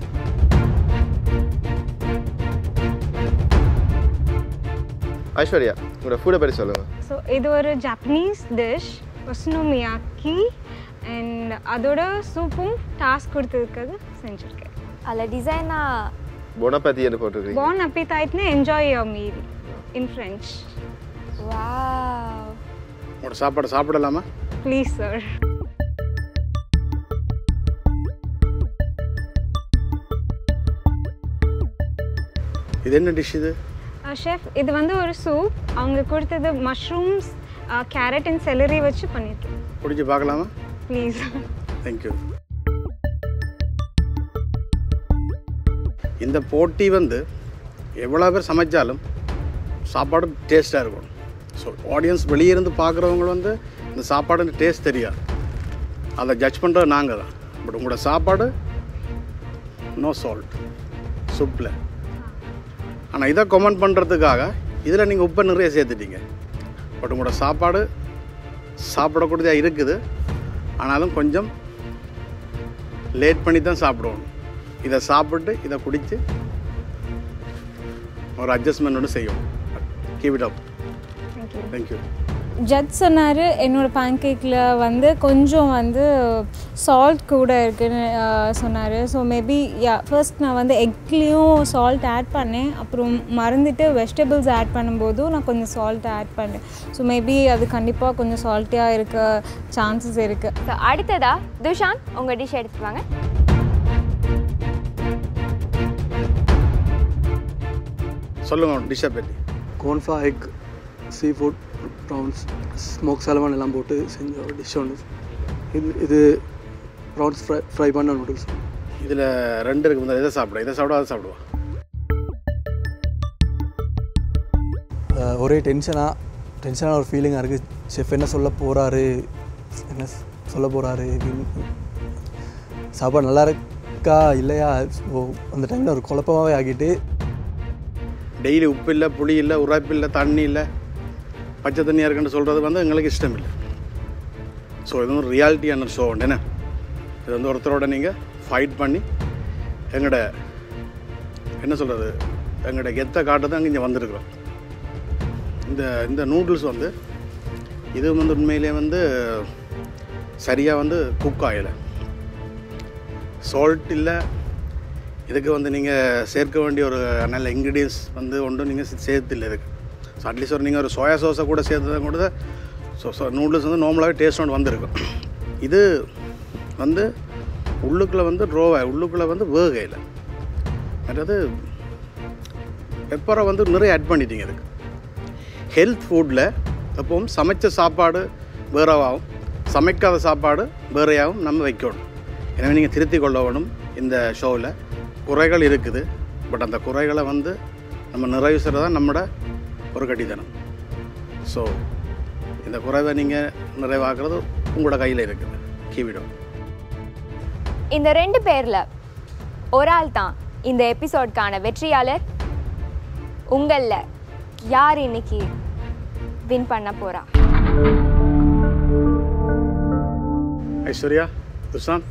Speaker 1: ஐஸ்வர்யா உங்களோட ஃபுட்டை பற்றி சொல்லுங்கள்
Speaker 5: ஸோ இது ஒரு ஜப்பனீஸ் டிஷ் ஒஸ்னோமியாக்கி அண்ட் அதோட சூப்பும் டாஸ்க் கொடுத்ததுக்காக செஞ்சுருக்கேன்
Speaker 2: அதில் டிசைனாக
Speaker 1: பொனப்பத்தி என்று போட்டிருக்கீங்க
Speaker 5: Bon appetit ne enjoy your meal in French.
Speaker 2: Wow
Speaker 8: உங்களோட சாப்பாடு சாப்பிடலாமா
Speaker 5: Please, sir.
Speaker 8: இது என்ன டிஷ் இது
Speaker 5: ஷெஃப் இது வந்து ஒரு சூப் அவங்க கொடுத்தது மஷ்ரூம்ஸ் கேரட் அண்ட் செலரி வச்சு பண்ணியிருக்கேன்
Speaker 8: குடிச்சு பார்க்கலாமா
Speaker 5: ப்ளீஸ்
Speaker 8: தேங்க்யூ இந்த போட்டி வந்து எவ்வளோ பேர் சமைச்சாலும் சாப்பாடு டேஸ்ட்டாக இருக்கணும் ஸோ ஆடியன்ஸ் வெளியே இருந்து பார்க்குறவங்க வந்து இந்த சாப்பாடு டேஸ்ட் தெரியாது அதை ஜட்ஜ் பண்ணுறது நாங்கள் தான் பட் உங்களோட சாப்பாடு நோ சால்ட் சூப்பில் ஆனால் இதை கமெண்ட் பண்ணுறதுக்காக இதில் நீங்கள் உப்பை நிறைய சேர்த்துட்டீங்க பட் உங்களோட சாப்பாடு சாப்பிடக்கூடியதாக இருக்குது ஆனாலும் கொஞ்சம் லேட் பண்ணி தான் சாப்பிடுவோம் இதை சாப்பிட்டு இதை குடித்து ஒரு அட்ஜஸ்ட்மெண்ட் ஒன்று செய்யும் keep it up
Speaker 5: thank you
Speaker 8: thank you
Speaker 5: judge சொன்னார் என்னோடய பேன்கேக்கில் வந்து கொஞ்சம் வந்து சால்ட் கூட இருக்குன்னு சொன்னார் ஸோ மேபி யா ஃபர்ஸ்ட் நான் வந்து எக்லேயும் சால்ட் ஆட் பண்ணேன் அப்புறம் மறந்துட்டு வெஜிடபிள்ஸ் ஆட் பண்ணும்போதும் நான் கொஞ்சம் சால்ட் ஆட் பண்ணேன் ஸோ மேபி அது கண்டிப்பாக கொஞ்சம் சால்ட்டியாக இருக்க சான்சஸ் இருக்குது
Speaker 2: ஸோ அடுத்ததா துஷான் உங்கள் டிஷ் எடுத்துட்டு வாங்க
Speaker 8: சொல்லுங்கள் டிஷ்ஷை பற்றி
Speaker 4: cornflour egg sea food prawns smoke சலவான் எல்லாம் போட்டு செஞ்ச ஒரு டிஷ் ஒன்று இது இது ப்ரான்ஸ் ஃப்ரை ஃப்ரை பண்ண நூடுல்ஸ்
Speaker 8: இதில் ரெண்டு இருக்கு முதல்ல இதை சாப்பிட இதை சாப்பிட அதை சாப்பிடுவா
Speaker 4: ஒரே டென்ஷனாக டென்ஷனான ஒரு ஃபீலிங்காக இருக்குது செஃப் என்ன சொல்ல போகிறாரு என்ன ஸ்- சொல்ல போகிறாரு சாப்பாடு நல்லா இருக்கா இல்லையா ஓ அந்த டைமில் ஒரு குழப்பமாகவே ஆகிட்டு
Speaker 8: டெய்லி உப்பு இல்லை புளி இல்லை உரைப்பு இல்லை தண்ணி இல்லை பச்சை தண்ணியாக இருக்குன்னு சொல்கிறது வந்து எங்களுக்கு இஷ்டம் இல்லை ஸோ இது ஒரு ரியாலிட்டியான ஷோ உண்டு என்ன இது வந்து ஒருத்தரோட நீங்கள் ஃபைட் பண்ணி எங்களோட என்ன சொல்கிறது எங்களோட கெத்தை காட்டு தான் இங்கே வந்திருக்கிறோம் இந்த இந்த நூடுல்ஸ் வந்து இது வந்து உண்மையிலே வந்து சரியாக வந்து குக் ஆகலை சால்ட் இல்லை இதுக்கு வந்து நீங்கள் சேர்க்க வேண்டிய ஒரு நல்ல இன்க்ரீடியன்ஸ் வந்து ஒன்றும் நீங்கள் சேர்த்து இல்லை இதுக்கு ஸோ அட்லீஸ்ட் ஒரு நீங்கள் ஒரு சோயா சோஸை கூட சேர்த்து கூட ஸோ ஸோ நூடுல்ஸ் வந்து நார்மலாகவே டேஸ்ட் ஒன்று வந்திருக்கும் இது வந்து உள்ளுக்குள்ளே வந்து ரோவா உள்ளுக்குள்ளே வந்து வேகையில் அதாவது பெப்பரை வந்து நிறைய ஆட் பண்ணிட்டீங்க இதுக்கு ஹெல்த் ஃபுட்டில் எப்பவும் சமைச்ச சாப்பாடு வேறவாகும் சமைக்காத சாப்பாடு வேறையாகவும் நம்ம வைக்கணும் எனவே நீங்கள் திருத்தி கொள்ள வேணும் இந்த ஷோவில் குறைகள் இருக்குது பட் அந்த குறைகளை வந்து நம்ம நிறைவு செய்கிறது தான் நம்மளோட ஒரு கட்டித்தனம் ஸோ இந்த குறைவை நீங்கள் நிறைவாக்குறது உங்களோட கையில் இருக்குது கீவிடும்
Speaker 2: இந்த ரெண்டு பேர்ல ஒரு ஆள் தான் இந்த எபிசோட்கான வெற்றியாளர் உங்கள யார் இன்னைக்கு வின் பண்ண போறா
Speaker 8: ஐஸ்வர்யா துஷாந்த்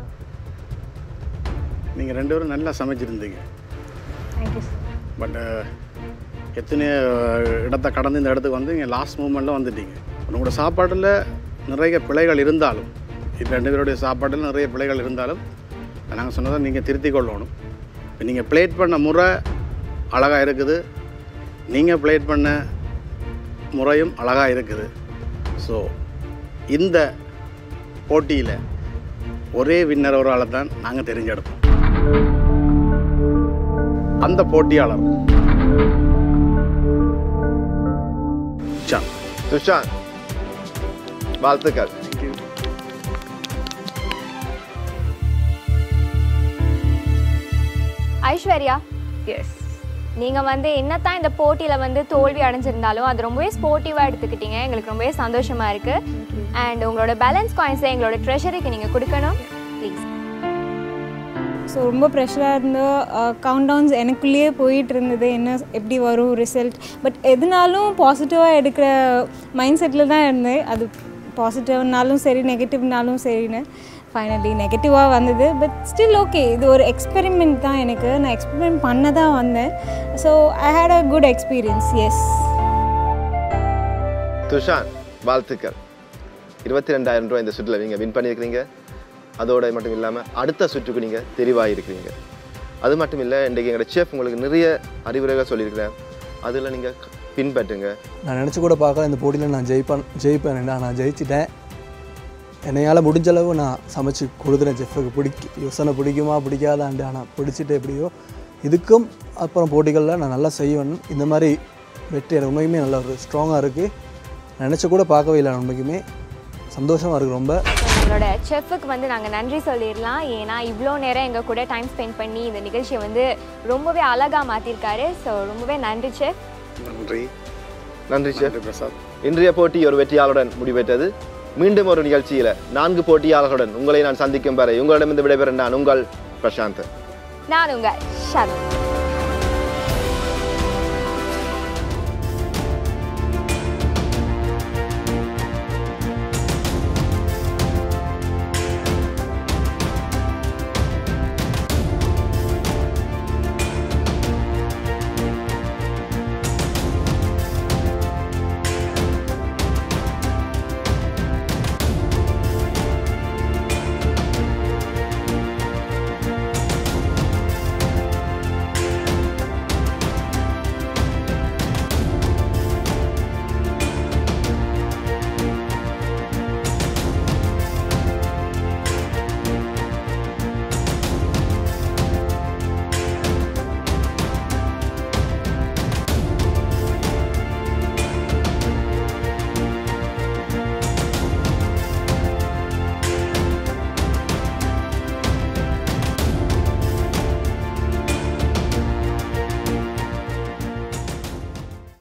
Speaker 8: நீங்கள் ரெண்டு பேரும் நல்லா சமைச்சிருந்தீங்க
Speaker 5: தேங்க்யூ சார்
Speaker 8: பட் எத்தனை இடத்த கடந்து இந்த இடத்துக்கு வந்து இங்கே லாஸ்ட் மூமெண்ட்டில் வந்துட்டீங்க உங்களோட சாப்பாட்டில் நிறைய பிழைகள் இருந்தாலும் இது ரெண்டு பேருடைய சாப்பாட்டில் நிறைய பிழைகள் இருந்தாலும் நாங்கள் சொன்னதை நீங்கள் திருத்தி கொள்ளணும் இப்போ நீங்கள் பிளேட் பண்ண முறை அழகாக இருக்குது நீங்கள் பிளேட் பண்ண முறையும் அழகாக இருக்குது ஸோ இந்த போட்டியில் ஒரே வின்னர் ஒரு ஆளை தான் நாங்கள் தெரிஞ்செடுப்போம் அந்த போட்டியாளர் சான்
Speaker 1: துஷாந்த் வாழ்த்துக்கள்
Speaker 2: ஐஸ்வர்யா எஸ் நீங்கள் வந்து என்னத்தான் இந்த போட்டியில் வந்து தோல்வி அடைஞ்சிருந்தாலும் அது ரொம்பவே ஸ்போர்ட்டிவாக எடுத்துக்கிட்டீங்க எங்களுக்கு ரொம்பவே சந்தோஷமாக இருக்குது அண்ட் உங்களோட பேலன்ஸ் காயின்ஸை எங்களோட ட்ரெஷரிக்கு நீங்கள் கொடுக்கணும் ப்ளீஸ்
Speaker 5: ஸோ ரொம்ப ப்ரெஷராக இருந்த கவுண்ட் டவுன்ஸ் எனக்குள்ளேயே போயிட்டு இருந்தது என்ன எப்படி வரும் ரிசல்ட் பட் எதுனாலும் பாசிட்டிவாக எடுக்கிற மைண்ட் செட்டில் தான் இருந்தேன் அது பாசிட்டிவ்னாலும் சரி நெகட்டிவ்னாலும் சரின்னு ஃபைனலி நெகட்டிவாக வந்தது பட் ஸ்டில் ஓகே இது ஒரு எக்ஸ்பெரிமெண்ட் தான் எனக்கு நான் எக்ஸ்பெரிமெண்ட் பண்ண தான் வந்தேன் so I had a good experience yes
Speaker 1: Thushanth வாழ்த்துக்கள் இருபத்தி ரெண்டாயிரம் ரூபாய் இந்த சுற்றில் நீங்கள் வின் பண்ணியிருக்கிறீங்க அதோட மட்டும் இல்லாமல் அடுத்த சுற்றுக்கு நீங்கள் தெரிவாகிருக்கிறீங்க அது மட்டும் இல்லை இன்றைக்கு எங்களோட செஃப் உங்களுக்கு நிறைய அறிவுரைகள் சொல்லியிருக்கிறேன் அதில் நீங்கள் பின்பற்றுங்க
Speaker 4: நான் நினச்சி கூட பார்க்கல இந்த போட்டியில் நான் ஜெயிப்பேன் ஜெயிப்பேன் நான் ஜெயிச்சிட்டேன் என்னையால் முடிஞ்ச அளவு நான் சமைச்சு கொடுத்துட்டேன் ஜெஃபுக்கு பிடிக்க யோசனை பிடிக்குமா பிடிக்காதாண்டு ஆனால் பிடிச்சிட்டு எப்படியோ இதுக்கும் அப்புறம் போட்டிகளில் நான் நல்லா செய்வேன் இந்த மாதிரி வெற்றி எனக்கு உண்மைக்குமே நல்ல ஒரு ஸ்ட்ராங்காக இருக்குது நினச்சி கூட பார்க்கவே இல்லை நான் உண்மைக்குமே சந்தோஷமாக இருக்குது ரொம்ப
Speaker 2: நம்மளோட செஃப்புக்கு வந்து நாங்கள் நன்றி சொல்லிடலாம் ஏன்னா இவ்வளோ நேரம் எங்கள் கூட டைம் ஸ்பெண்ட் பண்ணி இந்த நிகழ்ச்சியை வந்து ரொம்பவே அழகாக மாற்றிருக்காரு ஸோ ரொம்பவே நன்றி செஃப்
Speaker 8: நன்றி
Speaker 1: நன்றி செஃப்
Speaker 8: நன்றி பிரசாத்
Speaker 1: இன்றைய போட்டி ஒரு வெற்றியாளருடன் முடிவெற்றது மீண்டும் ஒரு நிகழ்ச்சியில் நான்கு போட்டியாளர்களுடன் உங்களை நான் சந்திக்கும் வரை உங்களிடமிருந்து விடைபெறும் நான் உங்கள் பிரசாந்த்
Speaker 2: நான் உங்கள் ஷாத்